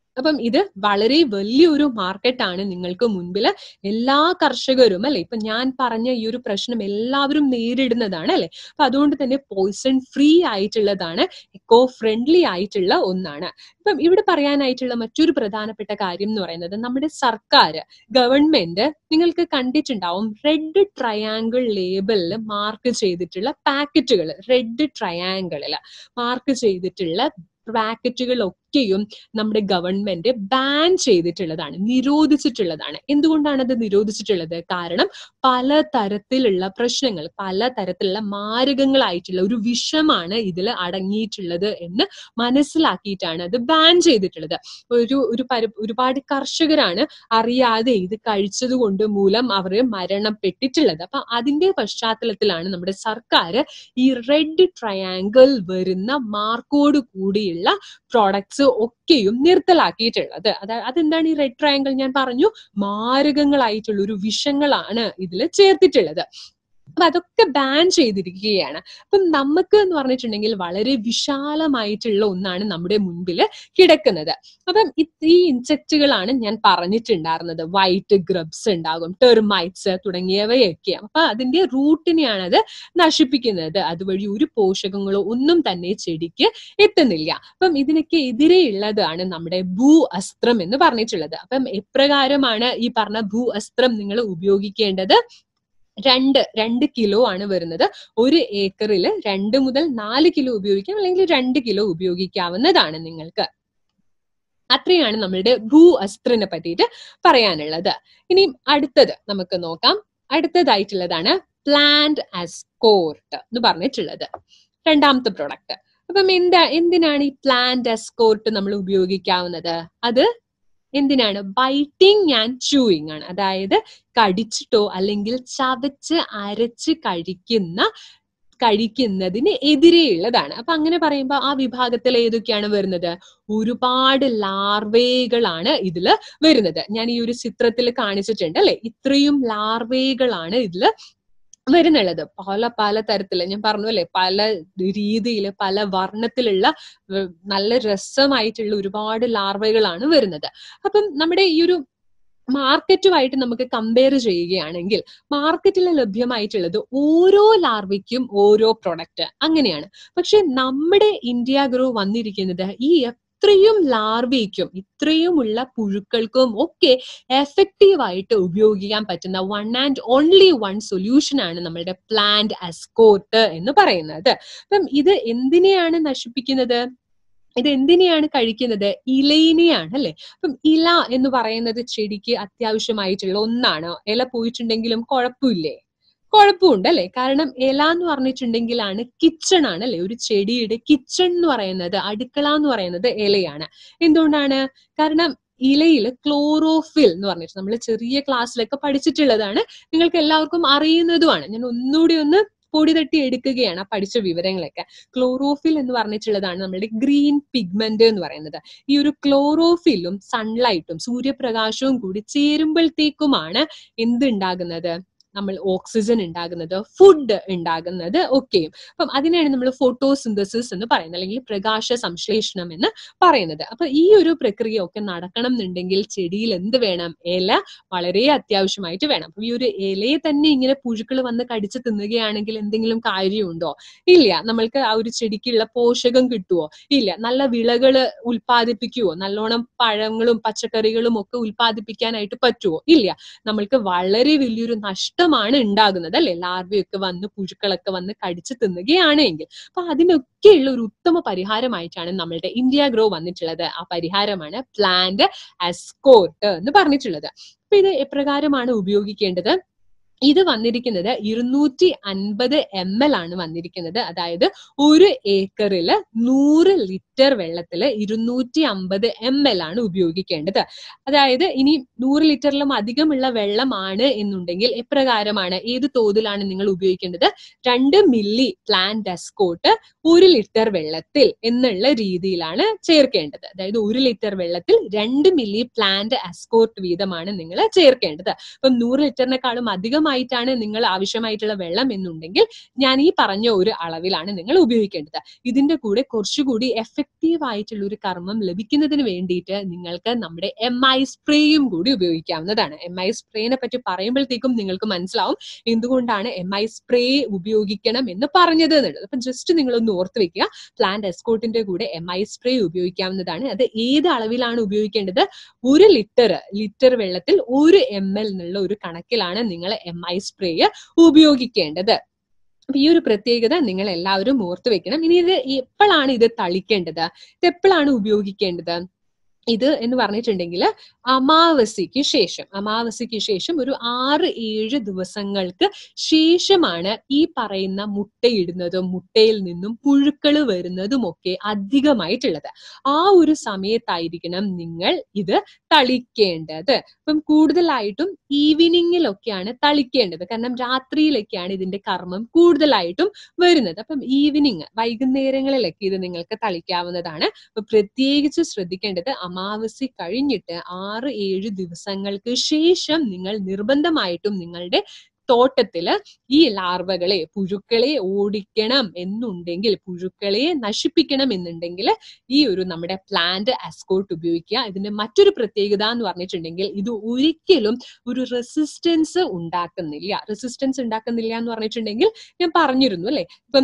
അപ്പം ഇത് വളരെ വലിയൊരു മാർക്കറ്റാണ് നിങ്ങൾക്ക് മുൻപിൽ എല്ലാ കർഷകരും അല്ലെ ഇപ്പൊ ഞാൻ പറഞ്ഞ ഈ ഒരു പ്രശ്നം എല്ലാവരും നേരിടുന്നതാണ് അല്ലെ അപ്പൊ അതുകൊണ്ട് തന്നെ പോയിസൺ ഫ്രീ ആയിട്ടുള്ളതാണ് എക്കോ ഫ്രണ്ട്ലി ആയിട്ടുള്ള ഒന്നാണ് ഇപ്പം ഇവിടെ പറയാനായിട്ടുള്ള മറ്റൊരു പ്രധാനപ്പെട്ട കാര്യം എന്ന് പറയുന്നത് നമ്മുടെ സർക്കാർ ഗവൺമെന്റ് നിങ്ങൾക്ക് കണ്ടിട്ടുണ്ടാവും റെഡ് ട്രയാങ്കിൾ ലേബലിൽ മാർക്ക് ചെയ്തിട്ടുള്ള പാക്കറ്റുകൾ റെഡ് ട്രയാങ്കിളിൽ മാർക്ക് ചെയ്തിട്ടുള്ള പാക്കറ്റുകളൊക്കെയും നമ്മുടെ ഗവൺമെന്റ് ബാൻ ചെയ്തിട്ടുള്ളതാണ് നിരോധിച്ചിട്ടുള്ളതാണ് എന്തുകൊണ്ടാണ് അത് നിരോധിച്ചിട്ടുള്ളത് കാരണം പല തരത്തിലുള്ള പ്രശ്നങ്ങൾ പല തരത്തിലുള്ള മാരകങ്ങളായിട്ടുള്ള ഒരു വിഷമാണ് ഇതിൽ അടങ്ങിയിട്ടുള്ളത് എന്ന് മനസ്സിലാക്കിയിട്ടാണ് അത് ബാൻ ചെയ്തിട്ടുള്ളത് ഒരു ഒരു പര ഒരുപാട് കർഷകരാണ് അറിയാതെ ഇത് കഴിച്ചത് കൊണ്ട് മൂലം അവർ മരണപ്പെട്ടിട്ടുള്ളത് അപ്പൊ അതിന്റെ പശ്ചാത്തലത്തിലാണ് നമ്മുടെ സർക്കാർ ഈ റെഡ് ട്രയാങ്കിൾ വരുന്ന മാർക്കോട് കൂടിയുള്ള പ്രോഡക്ട്സ് ഒക്കെയും നിർത്തലാക്കിയിട്ടുള്ളത് അതായത് അതെന്താണ് ഈ റെഡ് ട്രയാങ്കിൾ ഞാൻ പറഞ്ഞു മാരകങ്ങളായിട്ടുള്ള ഒരു വിഷങ്ങളാണ് ഇതിൽ ചേർത്തിട്ടുള്ളത് അപ്പൊ അതൊക്കെ ബാൻ ചെയ്തിരിക്കുകയാണ് അപ്പം നമുക്ക് എന്ന് പറഞ്ഞിട്ടുണ്ടെങ്കിൽ വളരെ വിശാലമായിട്ടുള്ള ഒന്നാണ് നമ്മുടെ മുൻപിൽ കിടക്കുന്നത് അപ്പം ഈ ഇൻസെക്റ്റുകളാണ് ഞാൻ പറഞ്ഞിട്ടുണ്ടായിരുന്നത് വൈറ്റ് ഗ്രബ്സ് ഉണ്ടാകും ടെർമൈറ്റ്സ് തുടങ്ങിയവയൊക്കെ അപ്പൊ അതിന്റെ റൂട്ടിനെയാണ് അത് നശിപ്പിക്കുന്നത് അതുവഴി ഒരു പോഷകങ്ങളോ ഒന്നും തന്നെ ചെടിക്ക് എത്തുന്നില്ല അപ്പം ഇതിനൊക്കെ എതിരെയുള്ളതാണ് നമ്മുടെ ഭൂ അസ്ത്രം എന്ന് പറഞ്ഞിട്ടുള്ളത് അപ്പം എപ്രകാരമാണ് ഈ പറഞ്ഞ ഭൂ അസ്ത്രം നിങ്ങൾ ഉപയോഗിക്കേണ്ടത് രണ്ട് രണ്ട് കിലോ ആണ് വരുന്നത് ഒരു ഏക്കറിൽ രണ്ട് മുതൽ നാല് കിലോ ഉപയോഗിക്കാം അല്ലെങ്കിൽ രണ്ട് കിലോ ഉപയോഗിക്കാവുന്നതാണ് നിങ്ങൾക്ക് അത്രയാണ് നമ്മളുടെ ഭൂ അസ്ത്രനെ പറ്റിയിട്ട് പറയാനുള്ളത് ഇനി അടുത്തത് നമുക്ക് നോക്കാം അടുത്തതായിട്ടുള്ളതാണ് പ്ലാന്റ് അസ്കോർട്ട് എന്ന് പറഞ്ഞിട്ടുള്ളത് രണ്ടാമത്തെ പ്രൊഡക്റ്റ് അപ്പം എന്താ എന്തിനാണ് ഈ പ്ലാന്റ് അസ്കോർട്ട് നമ്മൾ ഉപയോഗിക്കാവുന്നത് അത് എന്തിനാണ് ബൈറ്റിംഗ് ആൻഡ് ചൂയിങ് ആണ് അതായത് കടിച്ചിട്ടോ അല്ലെങ്കിൽ ചവച്ച് അരച്ച് കഴിക്കുന്ന കഴിക്കുന്നതിന് എതിരെയുള്ളതാണ് അപ്പൊ അങ്ങനെ പറയുമ്പോൾ ആ വിഭാഗത്തിൽ ഏതൊക്കെയാണ് വരുന്നത് ഒരുപാട് ലാർവേകളാണ് ഇതിൽ വരുന്നത് ഞാൻ ഈ ഒരു ചിത്രത്തിൽ കാണിച്ചിട്ടുണ്ട് അല്ലെ ഇത്രയും ലാർവേകളാണ് ഇതിൽ വരുന്നുള്ളത് പല പല തരത്തില് ഞാൻ പറഞ്ഞു അല്ലെ പല രീതിയിൽ പല വർണ്ണത്തിലുള്ള നല്ല രസമായിട്ടുള്ള ഒരുപാട് ലാർവകളാണ് വരുന്നത് അപ്പം നമ്മുടെ ഈ ഒരു മാർക്കറ്റുമായിട്ട് നമുക്ക് കമ്പയർ ചെയ്യുകയാണെങ്കിൽ മാർക്കറ്റിൽ ലഭ്യമായിട്ടുള്ളത് ഓരോ ലാർവയ്ക്കും ഓരോ പ്രൊഡക്റ്റ് അങ്ങനെയാണ് പക്ഷെ നമ്മുടെ ഇന്ത്യ ഗ്രോ വന്നിരിക്കുന്നത് ഈ ഇത്രയും ലാർവയ്ക്കും ഇത്രയുമുള്ള പുഴുക്കൾക്കും ഒക്കെ എഫക്റ്റീവ് ആയിട്ട് ഉപയോഗിക്കാൻ പറ്റുന്ന one and only one solution ആണ് നമ്മളുടെ പ്ലാന്റ് അസ്കോർട്ട് എന്ന് പറയുന്നത് അപ്പം ഇത് എന്തിനെയാണ് നശിപ്പിക്കുന്നത് ഇത് എന്തിനെയാണ് കഴിക്കുന്നത് ഇലയിനെയാണ് അല്ലെ അപ്പം ഇല എന്ന് പറയുന്നത് ചെടിക്ക് അത്യാവശ്യമായിട്ടുള്ള ഒന്നാണ് ഇല പോയിട്ടുണ്ടെങ്കിലും കുഴപ്പമില്ലേ കുഴപ്പമുണ്ട് അല്ലെ കാരണം ഇല എന്ന് പറഞ്ഞിട്ടുണ്ടെങ്കിലാണ് കിച്ചൺ ആണ് അല്ലെ ഒരു ചെടിയുടെ കിച്ചൺ എന്ന് പറയുന്നത് അടുക്കള എന്ന് പറയുന്നത് ഇലയാണ് എന്തുകൊണ്ടാണ് കാരണം ഇലയിൽ ക്ലോറോഫിൽ എന്ന് പറഞ്ഞിട്ട് നമ്മൾ ചെറിയ ക്ലാസ്സിലൊക്കെ പഠിച്ചിട്ടുള്ളതാണ് നിങ്ങൾക്ക് എല്ലാവർക്കും അറിയുന്നതുമാണ് ഞാൻ ഒന്നുകൂടി ഒന്ന് പൊടി തട്ടി എടുക്കുകയാണ് ആ പഠിച്ച വിവരങ്ങളൊക്കെ ക്ലോറോഫിൽ എന്ന് പറഞ്ഞിട്ടുള്ളതാണ് നമ്മുടെ ഗ്രീൻ പിഗ്മെന്റ് എന്ന് പറയുന്നത് ഈ ഒരു ക്ലോറോഫിലും സൺലൈറ്റും സൂര്യപ്രകാശവും കൂടി ചേരുമ്പോഴത്തേക്കുമാണ് എന്തുണ്ടാകുന്നത് നമ്മൾ ഓക്സിജൻ ഉണ്ടാകുന്നത് ഫുഡ് ഉണ്ടാകുന്നത് ഒക്കെയും അപ്പം അതിനാണ് നമ്മൾ ഫോട്ടോസിന്തസിസ് എന്ന് പറയുന്നത് അല്ലെങ്കിൽ പ്രകാശ സംശ്ലേഷണം എന്ന് പറയുന്നത് അപ്പൊ ഈ ഒരു പ്രക്രിയ ഒക്കെ നടക്കണം എന്നുണ്ടെങ്കിൽ ചെടിയിൽ എന്ത് വേണം ഇല വളരെ അത്യാവശ്യമായിട്ട് വേണം അപ്പൊ ഈ ഒരു ഇലയെ തന്നെ ഇങ്ങനെ പുഴുക്കൾ വന്ന് കടിച്ച് തിന്നുകയാണെങ്കിൽ എന്തെങ്കിലും കാര്യമുണ്ടോ ഇല്ല നമ്മൾക്ക് ആ ഒരു ചെടിക്കുള്ള പോഷകം കിട്ടുമോ ഇല്ല നല്ല വിളകള് ഉൽപ്പാദിപ്പിക്കുവോ നല്ലോണം പഴങ്ങളും പച്ചക്കറികളും ഒക്കെ ഉൽപ്പാദിപ്പിക്കാനായിട്ട് പറ്റുമോ ഇല്ല നമ്മൾക്ക് വളരെ വലിയൊരു നഷ്ടമാണ് ഉണ്ടാകുന്നത് അല്ലെ ലാർവയൊക്കെ വന്ന് പുഴുക്കളൊക്കെ വന്ന് കടിച്ചു തിന്നുകയാണ് എങ്കിൽ അപ്പൊ അതിനൊക്കെയുള്ള ഒരു ഉത്തമ പരിഹാരമായിട്ടാണ് നമ്മളുടെ ഇന്ത്യ ഗ്രോ വന്നിട്ടുള്ളത് ആ പരിഹാരമാണ് പ്ലാന്റ് അസ്കോർട്ട് എന്ന് പറഞ്ഞിട്ടുള്ളത് അപ്പൊ ഇത് എപ്രകാരമാണ് ഉപയോഗിക്കേണ്ടത് ഇത് വന്നിരിക്കുന്നത് ഇരുന്നൂറ്റി അൻപത് എം എൽ ആണ് വന്നിരിക്കുന്നത് അതായത് ഒരു ഏക്കറില് നൂറ് ലിറ്റർ വെള്ളത്തില് ഇരുന്നൂറ്റി അമ്പത് എം എൽ ആണ് ഉപയോഗിക്കേണ്ടത് അതായത് ഇനി നൂറ് ലിറ്ററിലും അധികമുള്ള വെള്ളമാണ് എന്നുണ്ടെങ്കിൽ എപ്രകാരമാണ് ഏത് തോതിലാണ് നിങ്ങൾ ഉപയോഗിക്കേണ്ടത് രണ്ട് മില്ലി പ്ലാന്റ് ഡെസ്കോട്ട് ഒരു ലിറ്റർ വെള്ളത്തിൽ എന്നുള്ള രീതിയിലാണ് ചേർക്കേണ്ടത് അതായത് ഒരു ലിറ്റർ വെള്ളത്തിൽ രണ്ട് മില്ലി പ്ലാന്റ് അസ്കോർട്ട് വീതമാണ് നിങ്ങൾ ചേർക്കേണ്ടത് അപ്പം നൂറ് ലിറ്ററിനെക്കാളും അധികമായിട്ടാണ് നിങ്ങൾ ആവശ്യമായിട്ടുള്ള വെള്ളം എന്നുണ്ടെങ്കിൽ ഞാൻ ഈ പറഞ്ഞ ഒരു അളവിലാണ് നിങ്ങൾ ഉപയോഗിക്കേണ്ടത് ഇതിന്റെ കൂടെ കുറച്ചുകൂടി എഫക്റ്റീവ് എഫക്റ്റീവ് ആയിട്ടുള്ള ഒരു കർമ്മം ലഭിക്കുന്നതിന് വേണ്ടിയിട്ട് നിങ്ങൾക്ക് നമ്മുടെ എം ഐ സ്പ്രേയും കൂടി ഉപയോഗിക്കാവുന്നതാണ് എം ഐ സ്പ്രേനെ പറ്റി പറയുമ്പോഴത്തേക്കും നിങ്ങൾക്ക് മനസ്സിലാവും എന്തുകൊണ്ടാണ് എം ഐ സ്പ്രേ ഉപയോഗിക്കണം എന്ന് പറഞ്ഞത് എന്നുള്ളത് അപ്പൊ ജസ്റ്റ് നിങ്ങളൊന്ന് ഓർത്ത് വെക്കുക പ്ലാന്റ് എസ്കോട്ടിന്റെ കൂടെ എം ഐ സ്പ്രേ ഉപയോഗിക്കാവുന്നതാണ് അത് ഏത് അളവിലാണ് ഉപയോഗിക്കേണ്ടത് ഒരു ലിറ്റർ ലിറ്റർ വെള്ളത്തിൽ ഒരു എം എൽ എന്നുള്ള ഒരു കണക്കിലാണ് നിങ്ങൾ എം ഐ സ്പ്രേ ഉപയോഗിക്കേണ്ടത് അപ്പൊ ഈ ഒരു പ്രത്യേകത നിങ്ങൾ എല്ലാവരും ഓർത്ത് വെക്കണം ഇനി ഇത് എപ്പോഴാണ് ഇത് തളിക്കേണ്ടത് ഇത് എപ്പോഴാണ് ഉപയോഗിക്കേണ്ടത് ഇത് എന്ന് പറഞ്ഞിട്ടുണ്ടെങ്കിൽ അമാവാസിക്ക് ശേഷം അമാവാസിക്ക് ശേഷം ഒരു ആറ് ഏഴ് ദിവസങ്ങൾക്ക് ശേഷമാണ് ഈ പറയുന്ന മുട്ടയിടുന്നതും മുട്ടയിൽ നിന്നും പുഴുക്കൾ വരുന്നതും ഒക്കെ അധികമായിട്ടുള്ളത് ആ ഒരു സമയത്തായിരിക്കണം നിങ്ങൾ ഇത് തളിക്കേണ്ടത് അപ്പം കൂടുതലായിട്ടും ഈവനിങ്ങിലൊക്കെയാണ് തളിക്കേണ്ടത് കാരണം രാത്രിയിലൊക്കെയാണ് ഇതിന്റെ കർമ്മം കൂടുതലായിട്ടും വരുന്നത് അപ്പം ഈവനിങ് വൈകുന്നേരങ്ങളിലൊക്കെ ഇത് നിങ്ങൾക്ക് തളിക്കാവുന്നതാണ് അപ്പൊ പ്രത്യേകിച്ച് ശ്രദ്ധിക്കേണ്ടത് അമാവാസി കഴിഞ്ഞിട്ട് ആറ് ഏഴ് ദിവസങ്ങൾക്ക് ശേഷം നിങ്ങൾ നിർബന്ധമായിട്ടും നിങ്ങളുടെ തോട്ടത്തില് ഈ ലാർവകളെ പുഴുക്കളെ ഓടിക്കണം എന്നുണ്ടെങ്കിൽ പുഴുക്കളെ നശിപ്പിക്കണം എന്നുണ്ടെങ്കിൽ ഈ ഒരു നമ്മുടെ പ്ലാന്റ് അസ്കോട്ട് ഉപയോഗിക്കുക ഇതിന്റെ മറ്റൊരു പ്രത്യേകത എന്ന് പറഞ്ഞിട്ടുണ്ടെങ്കിൽ ഇത് ഒരിക്കലും ഒരു റെസിസ്റ്റൻസ് ഉണ്ടാക്കുന്നില്ല റെസിസ്റ്റൻസ് ഉണ്ടാക്കുന്നില്ല എന്ന് പറഞ്ഞിട്ടുണ്ടെങ്കിൽ ഞാൻ പറഞ്ഞിരുന്നു അല്ലെ ഇപ്പം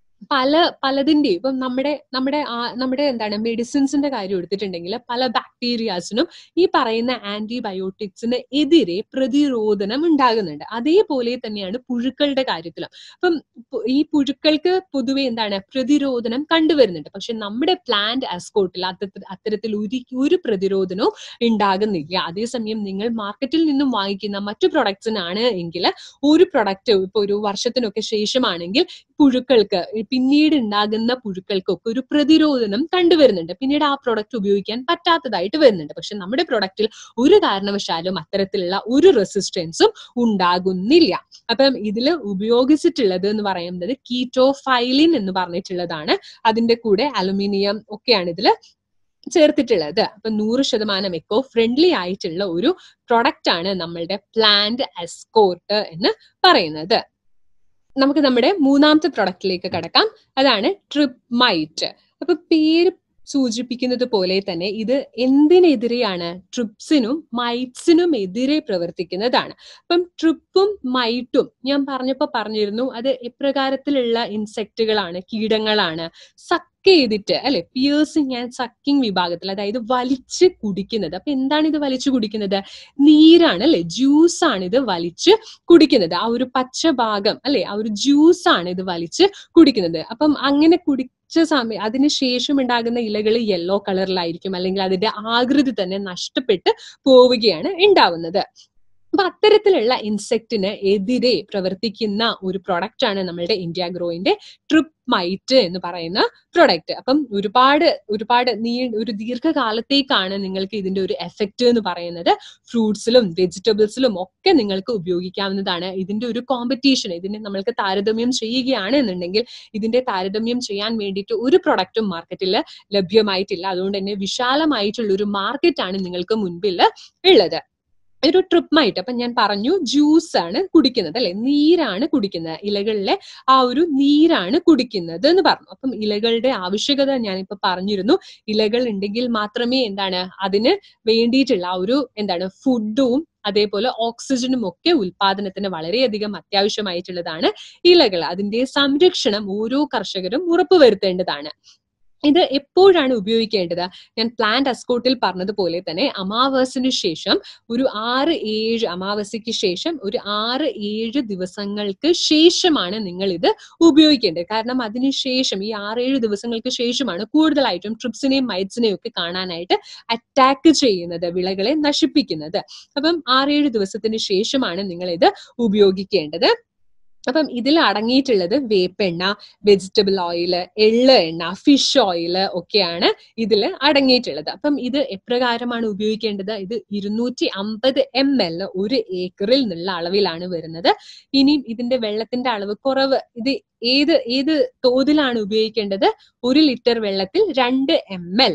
പല പലതിന്റെയും ഇപ്പം നമ്മുടെ നമ്മുടെ ആ- നമ്മുടെ എന്താണ് മെഡിസിൻസിന്റെ കാര്യം എടുത്തിട്ടുണ്ടെങ്കിൽ പല ബാക്ടീരിയാസിനും ഈ പറയുന്ന ആന്റിബയോട്ടിക്സിന് എതിരെ പ്രതിരോധനം ഉണ്ടാകുന്നുണ്ട് അതേപോലെ തന്നെയാണ് പുഴുക്കളുടെ കാര്യത്തിലും അപ്പം പു- ഈ പുഴുക്കൾക്ക് പൊതുവെ എന്താണ് പ്രതിരോധനം കണ്ടുവരുന്നുണ്ട് പക്ഷെ നമ്മുടെ പ്ലാന്റ് അസ്കോട്ടിൽ അത്തരത്തിൽ അത്തരത്തിൽ ഒരു ഒരു പ്രതിരോധനവും ഉണ്ടാകുന്നില്ല അതേസമയം നിങ്ങൾ മാർക്കറ്റിൽ നിന്നും വാങ്ങിക്കുന്ന മറ്റു പ്രൊഡക്ട്സിനാണ് എങ്കിൽ ഒരു പ്രൊഡക്റ്റ് ഇപ്പൊ ഒരു വർഷത്തിനൊക്കെ ശേഷമാണെങ്കിൽ പുഴുക്കൾക്ക് ഈ പിന്നീട് ഉണ്ടാകുന്ന പുഴുക്കൾക്കൊക്കെ ഒരു പ്രതിരോധനം കണ്ടുവരുന്നുണ്ട് പിന്നീട് ആ പ്രൊഡക്റ്റ് ഉപയോഗിക്കാൻ പറ്റാത്തതായിട്ട് വരുന്നുണ്ട് പക്ഷെ നമ്മുടെ പ്രൊഡക്റ്റിൽ ഒരു കാരണവശാലും അത്തരത്തിലുള്ള ഒരു റെസിസ്റ്റൻസും ഉണ്ടാകുന്നില്ല അപ്പം ഇതിൽ ഉപയോഗിച്ചിട്ടുള്ളത് എന്ന് പറയുന്നത് കീറ്റോഫൈലിൻ എന്ന് പറഞ്ഞിട്ടുള്ളതാണ് അതിന്റെ കൂടെ അലുമിനിയം ഒക്കെയാണ് ഇതിൽ ചേർത്തിട്ടുള്ളത് അപ്പൊ നൂറ് ശതമാനം എക്കോ ഫ്രണ്ട്ലി ആയിട്ടുള്ള ഒരു പ്രൊഡക്റ്റ് ആണ് നമ്മളുടെ പ്ലാന്റ് എസ്കോർട്ട് എന്ന് പറയുന്നത് നമുക്ക് നമ്മുടെ മൂന്നാമത്തെ പ്രൊഡക്റ്റിലേക്ക് കടക്കാം അതാണ് ട്രിപ്പ് മൈറ്റ് അപ്പൊ പേര് സൂചിപ്പിക്കുന്നത് പോലെ തന്നെ ഇത് എന്തിനെതിരെയാണ് ട്രിപ്സിനും മൈറ്റ്സിനും എതിരെ പ്രവർത്തിക്കുന്നതാണ് അപ്പം ട്രിപ്പും മൈറ്റും ഞാൻ പറഞ്ഞപ്പോ പറഞ്ഞിരുന്നു അത് എപ്രകാരത്തിലുള്ള ഇൻസെക്റ്റുകളാണ് കീടങ്ങളാണ് സക്ക് ചെയ്തിട്ട് അല്ലെ പിയേഴ്സിങ് ആൻഡ് സക്കിംഗ് വിഭാഗത്തിൽ അതായത് വലിച്ച് കുടിക്കുന്നത് അപ്പൊ എന്താണ് ഇത് വലിച്ചു കുടിക്കുന്നത് നീരാണ് അല്ലെ ജ്യൂസ് ആണ് ഇത് വലിച്ച് കുടിക്കുന്നത് ആ ഒരു പച്ച ഭാഗം അല്ലെ ആ ഒരു ജ്യൂസ് ആണ് ഇത് വലിച്ച് കുടിക്കുന്നത് അപ്പം അങ്ങനെ കുടിച്ച സമയം അതിനുശേഷം ഉണ്ടാകുന്ന ഇലകൾ യെല്ലോ കളറിലായിരിക്കും അല്ലെങ്കിൽ അതിന്റെ ആകൃതി തന്നെ നഷ്ടപ്പെട്ട് പോവുകയാണ് ഉണ്ടാവുന്നത് അപ്പൊ അത്തരത്തിലുള്ള ഇൻസെക്റ്റിന് എതിരെ പ്രവർത്തിക്കുന്ന ഒരു പ്രൊഡക്റ്റ് ആണ് നമ്മളുടെ ഇന്ത്യ ഗ്രോയിന്റെ ട്രിപ്പ് മൈറ്റ് എന്ന് പറയുന്ന പ്രൊഡക്റ്റ് അപ്പം ഒരുപാട് ഒരുപാട് നീ ഒരു ദീർഘകാലത്തേക്കാണ് നിങ്ങൾക്ക് ഇതിന്റെ ഒരു എഫക്റ്റ് എന്ന് പറയുന്നത് ഫ്രൂട്ട്സിലും വെജിറ്റബിൾസിലും ഒക്കെ നിങ്ങൾക്ക് ഉപയോഗിക്കാവുന്നതാണ് ഇതിന്റെ ഒരു കോമ്പറ്റീഷൻ ഇതിനെ നമ്മൾക്ക് താരതമ്യം ചെയ്യുകയാണ് എന്നുണ്ടെങ്കിൽ ഇതിന്റെ താരതമ്യം ചെയ്യാൻ വേണ്ടിയിട്ട് ഒരു പ്രൊഡക്റ്റും മാർക്കറ്റിൽ ലഭ്യമായിട്ടില്ല അതുകൊണ്ട് തന്നെ വിശാലമായിട്ടുള്ള ഒരു മാർക്കറ്റ് ആണ് നിങ്ങൾക്ക് മുൻപിൽ ഉള്ളത് ഒരു ട്രിപ്മായിട്ട് അപ്പൊ ഞാൻ പറഞ്ഞു ജ്യൂസ് ആണ് കുടിക്കുന്നത് അല്ലെ നീരാണ് കുടിക്കുന്നത് ഇലകളിലെ ആ ഒരു നീരാണ് കുടിക്കുന്നത് എന്ന് പറഞ്ഞു അപ്പം ഇലകളുടെ ആവശ്യകത ഞാനിപ്പോ പറഞ്ഞിരുന്നു ഇലകൾ ഉണ്ടെങ്കിൽ മാത്രമേ എന്താണ് അതിന് വേണ്ടിയിട്ടുള്ള ആ ഒരു എന്താണ് ഫുഡും അതേപോലെ ഓക്സിജനും ഒക്കെ ഉൽപാദനത്തിന് വളരെയധികം അത്യാവശ്യമായിട്ടുള്ളതാണ് ഇലകൾ അതിന്റെ സംരക്ഷണം ഓരോ കർഷകരും ഉറപ്പുവരുത്തേണ്ടതാണ് ഇത് എപ്പോഴാണ് ഉപയോഗിക്കേണ്ടത് ഞാൻ പ്ലാന്റ് അസ്കോട്ടിൽ പറഞ്ഞതുപോലെ തന്നെ അമാവാസിന് ശേഷം ഒരു ആറ് ഏഴ് അമാവാസിക്ക് ശേഷം ഒരു ആറ് ഏഴ് ദിവസങ്ങൾക്ക് ശേഷമാണ് നിങ്ങൾ ഇത് ഉപയോഗിക്കേണ്ടത് കാരണം അതിനുശേഷം ഈ ആറേഴ് ദിവസങ്ങൾക്ക് ശേഷമാണ് കൂടുതലായിട്ടും ട്രിപ്സിനെയും മൈറ്റ്സിനെയും ഒക്കെ കാണാനായിട്ട് അറ്റാക്ക് ചെയ്യുന്നത് വിളകളെ നശിപ്പിക്കുന്നത് അപ്പം ആറേഴ് ദിവസത്തിന് ശേഷമാണ് നിങ്ങൾ ഇത് ഉപയോഗിക്കേണ്ടത് അപ്പം ഇതിൽ അടങ്ങിയിട്ടുള്ളത് വേപ്പെണ്ണ വെജിറ്റബിൾ ഓയിൽ എള്ള് എണ്ണ ഫിഷ് ഓയിൽ ഒക്കെയാണ് ഇതിൽ അടങ്ങിയിട്ടുള്ളത് അപ്പം ഇത് എപ്രകാരമാണ് ഉപയോഗിക്കേണ്ടത് ഇത് ഇരുന്നൂറ്റി അമ്പത് എം എൽ ഒരു ഏക്കറിൽ നിന്നുള്ള അളവിലാണ് വരുന്നത് ഇനിയും ഇതിന്റെ വെള്ളത്തിന്റെ അളവ് കുറവ് ഇത് ഏത് ഏത് തോതിലാണ് ഉപയോഗിക്കേണ്ടത് ഒരു ലിറ്റർ വെള്ളത്തിൽ രണ്ട് എം എൽ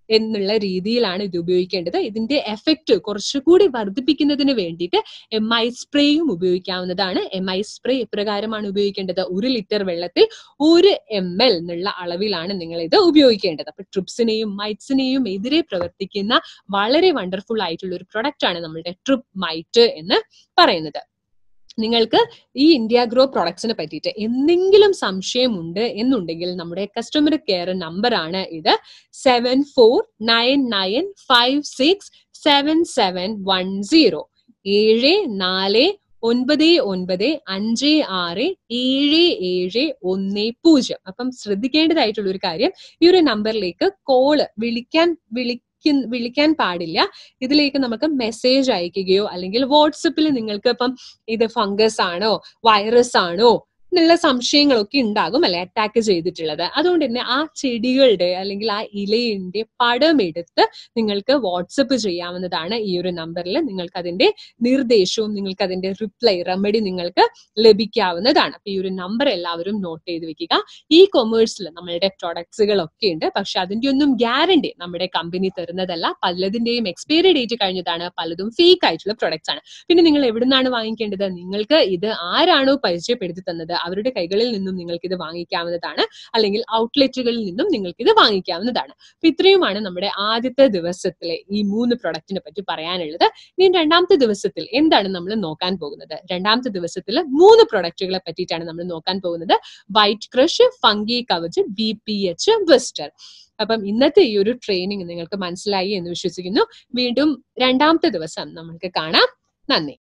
എന്നുള്ള രീതിയിലാണ് ഇത് ഉപയോഗിക്കേണ്ടത് ഇതിന്റെ എഫക്റ്റ് കുറച്ചുകൂടി വർദ്ധിപ്പിക്കുന്നതിന് വേണ്ടിയിട്ട് എം ഐ സ്പ്രേയും ഉപയോഗിക്കാവുന്നതാണ് എം ഐ സ്പ്രേ എപ്രകാരമാണ് ഉപയോഗിക്കേണ്ടത് ഒരു ലിറ്റർ വെള്ളത്തിൽ ഒരു എം എൽ എന്നുള്ള അളവിലാണ് നിങ്ങൾ ഇത് ഉപയോഗിക്കേണ്ടത് അപ്പൊ ട്രിപ്സിനെയും മൈറ്റ്സിനെയും എതിരെ പ്രവർത്തിക്കുന്ന വളരെ വണ്ടർഫുൾ ആയിട്ടുള്ള ഒരു പ്രൊഡക്റ്റ് ആണ് നമ്മളുടെ ട്രിപ്പ് മൈറ്റ് എന്ന് പറയുന്നത് നിങ്ങൾക്ക് ഈ ഇന്ത്യ ഗ്രോ പ്രൊഡക്ട്സിനെ പറ്റിയിട്ട് എന്തെങ്കിലും സംശയമുണ്ട് എന്നുണ്ടെങ്കിൽ നമ്മുടെ കസ്റ്റമർ കെയർ നമ്പർ ആണ് ഇത് seven four nine nine five six seven seven one zero ഏഴ് നാല് ഒൻപത് ഒൻപത് അഞ്ച് ആറ് ഏഴ് ഏഴ് ഒന്ന് പൂജ്യം അപ്പം ശ്രദ്ധിക്കേണ്ടതായിട്ടുള്ള ഒരു കാര്യം ഈ ഒരു നമ്പറിലേക്ക് കോള് വിളിക്കാൻ വിളി വിളിക്കാൻ പാടില്ല ഇതിലേക്ക് നമുക്ക് മെസ്സേജ് അയക്കുകയോ അല്ലെങ്കിൽ വാട്സപ്പിൽ നിങ്ങൾക്ക് ഇപ്പം ഇത് ഫംഗസ് ആണോ വൈറസ് ആണോ എന്നുള്ള സംശയങ്ങളൊക്കെ ഉണ്ടാകും അല്ലെ അറ്റാക്ക് ചെയ്തിട്ടുള്ളത് അതുകൊണ്ട് തന്നെ ആ ചെടികളുടെ അല്ലെങ്കിൽ ആ ഇലയുടെ പടം എടുത്ത് നിങ്ങൾക്ക് വാട്സപ്പ് ചെയ്യാവുന്നതാണ് ഈ ഒരു നമ്പറിൽ നിങ്ങൾക്ക് അതിന്റെ നിർദ്ദേശവും നിങ്ങൾക്ക് അതിന്റെ റിപ്ലൈ റെമഡി നിങ്ങൾക്ക് ലഭിക്കാവുന്നതാണ് അപ്പൊ ഈ ഒരു നമ്പർ എല്ലാവരും നോട്ട് ചെയ്ത് വെക്കുക ഈ കൊമേഴ്സിൽ നമ്മളുടെ പ്രൊഡക്ട്സുകളൊക്കെ ഉണ്ട് പക്ഷെ അതിന്റെ ഒന്നും ഗ്യാരണ്ടി നമ്മുടെ കമ്പനി തരുന്നതല്ല പലതിന്റെയും എക്സ്പയറി ഡേറ്റ് കഴിഞ്ഞതാണ് പലതും ഫേക്ക് ആയിട്ടുള്ള പ്രൊഡക്ട്സ് ആണ് പിന്നെ നിങ്ങൾ എവിടുന്നാണ് വാങ്ങിക്കേണ്ടത് നിങ്ങൾക്ക് ഇത് ആരാണോ പരിചയപ്പെടുത്തി തന്നത് അവരുടെ കൈകളിൽ നിന്നും നിങ്ങൾക്ക് ഇത് വാങ്ങിക്കാവുന്നതാണ് അല്ലെങ്കിൽ ഔട്ട്ലെറ്റുകളിൽ നിന്നും നിങ്ങൾക്ക് ഇത് വാങ്ങിക്കാവുന്നതാണ് അപ്പൊ ഇത്രയുമാണ് നമ്മുടെ ആദ്യത്തെ ദിവസത്തിലെ ഈ മൂന്ന് പ്രൊഡക്റ്റിനെ പറ്റി പറയാനുള്ളത് ഇനി രണ്ടാമത്തെ ദിവസത്തിൽ എന്താണ് നമ്മൾ നോക്കാൻ പോകുന്നത് രണ്ടാമത്തെ ദിവസത്തിൽ മൂന്ന് പ്രൊഡക്റ്റുകളെ പറ്റിയിട്ടാണ് നമ്മൾ നോക്കാൻ പോകുന്നത് white crush fungi Kavach B P H buster അപ്പം ഇന്നത്തെ ഈ ഒരു ട്രെയിനിങ് നിങ്ങൾക്ക് മനസ്സിലായി എന്ന് വിശ്വസിക്കുന്നു വീണ്ടും രണ്ടാമത്തെ ദിവസം നമുക്ക് കാണാം നന്ദി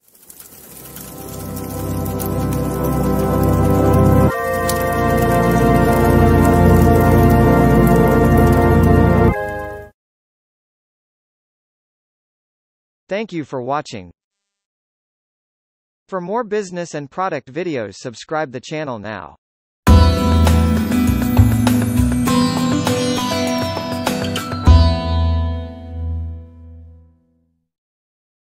Thank you for watching. For more business and product videos subscribe the channel now.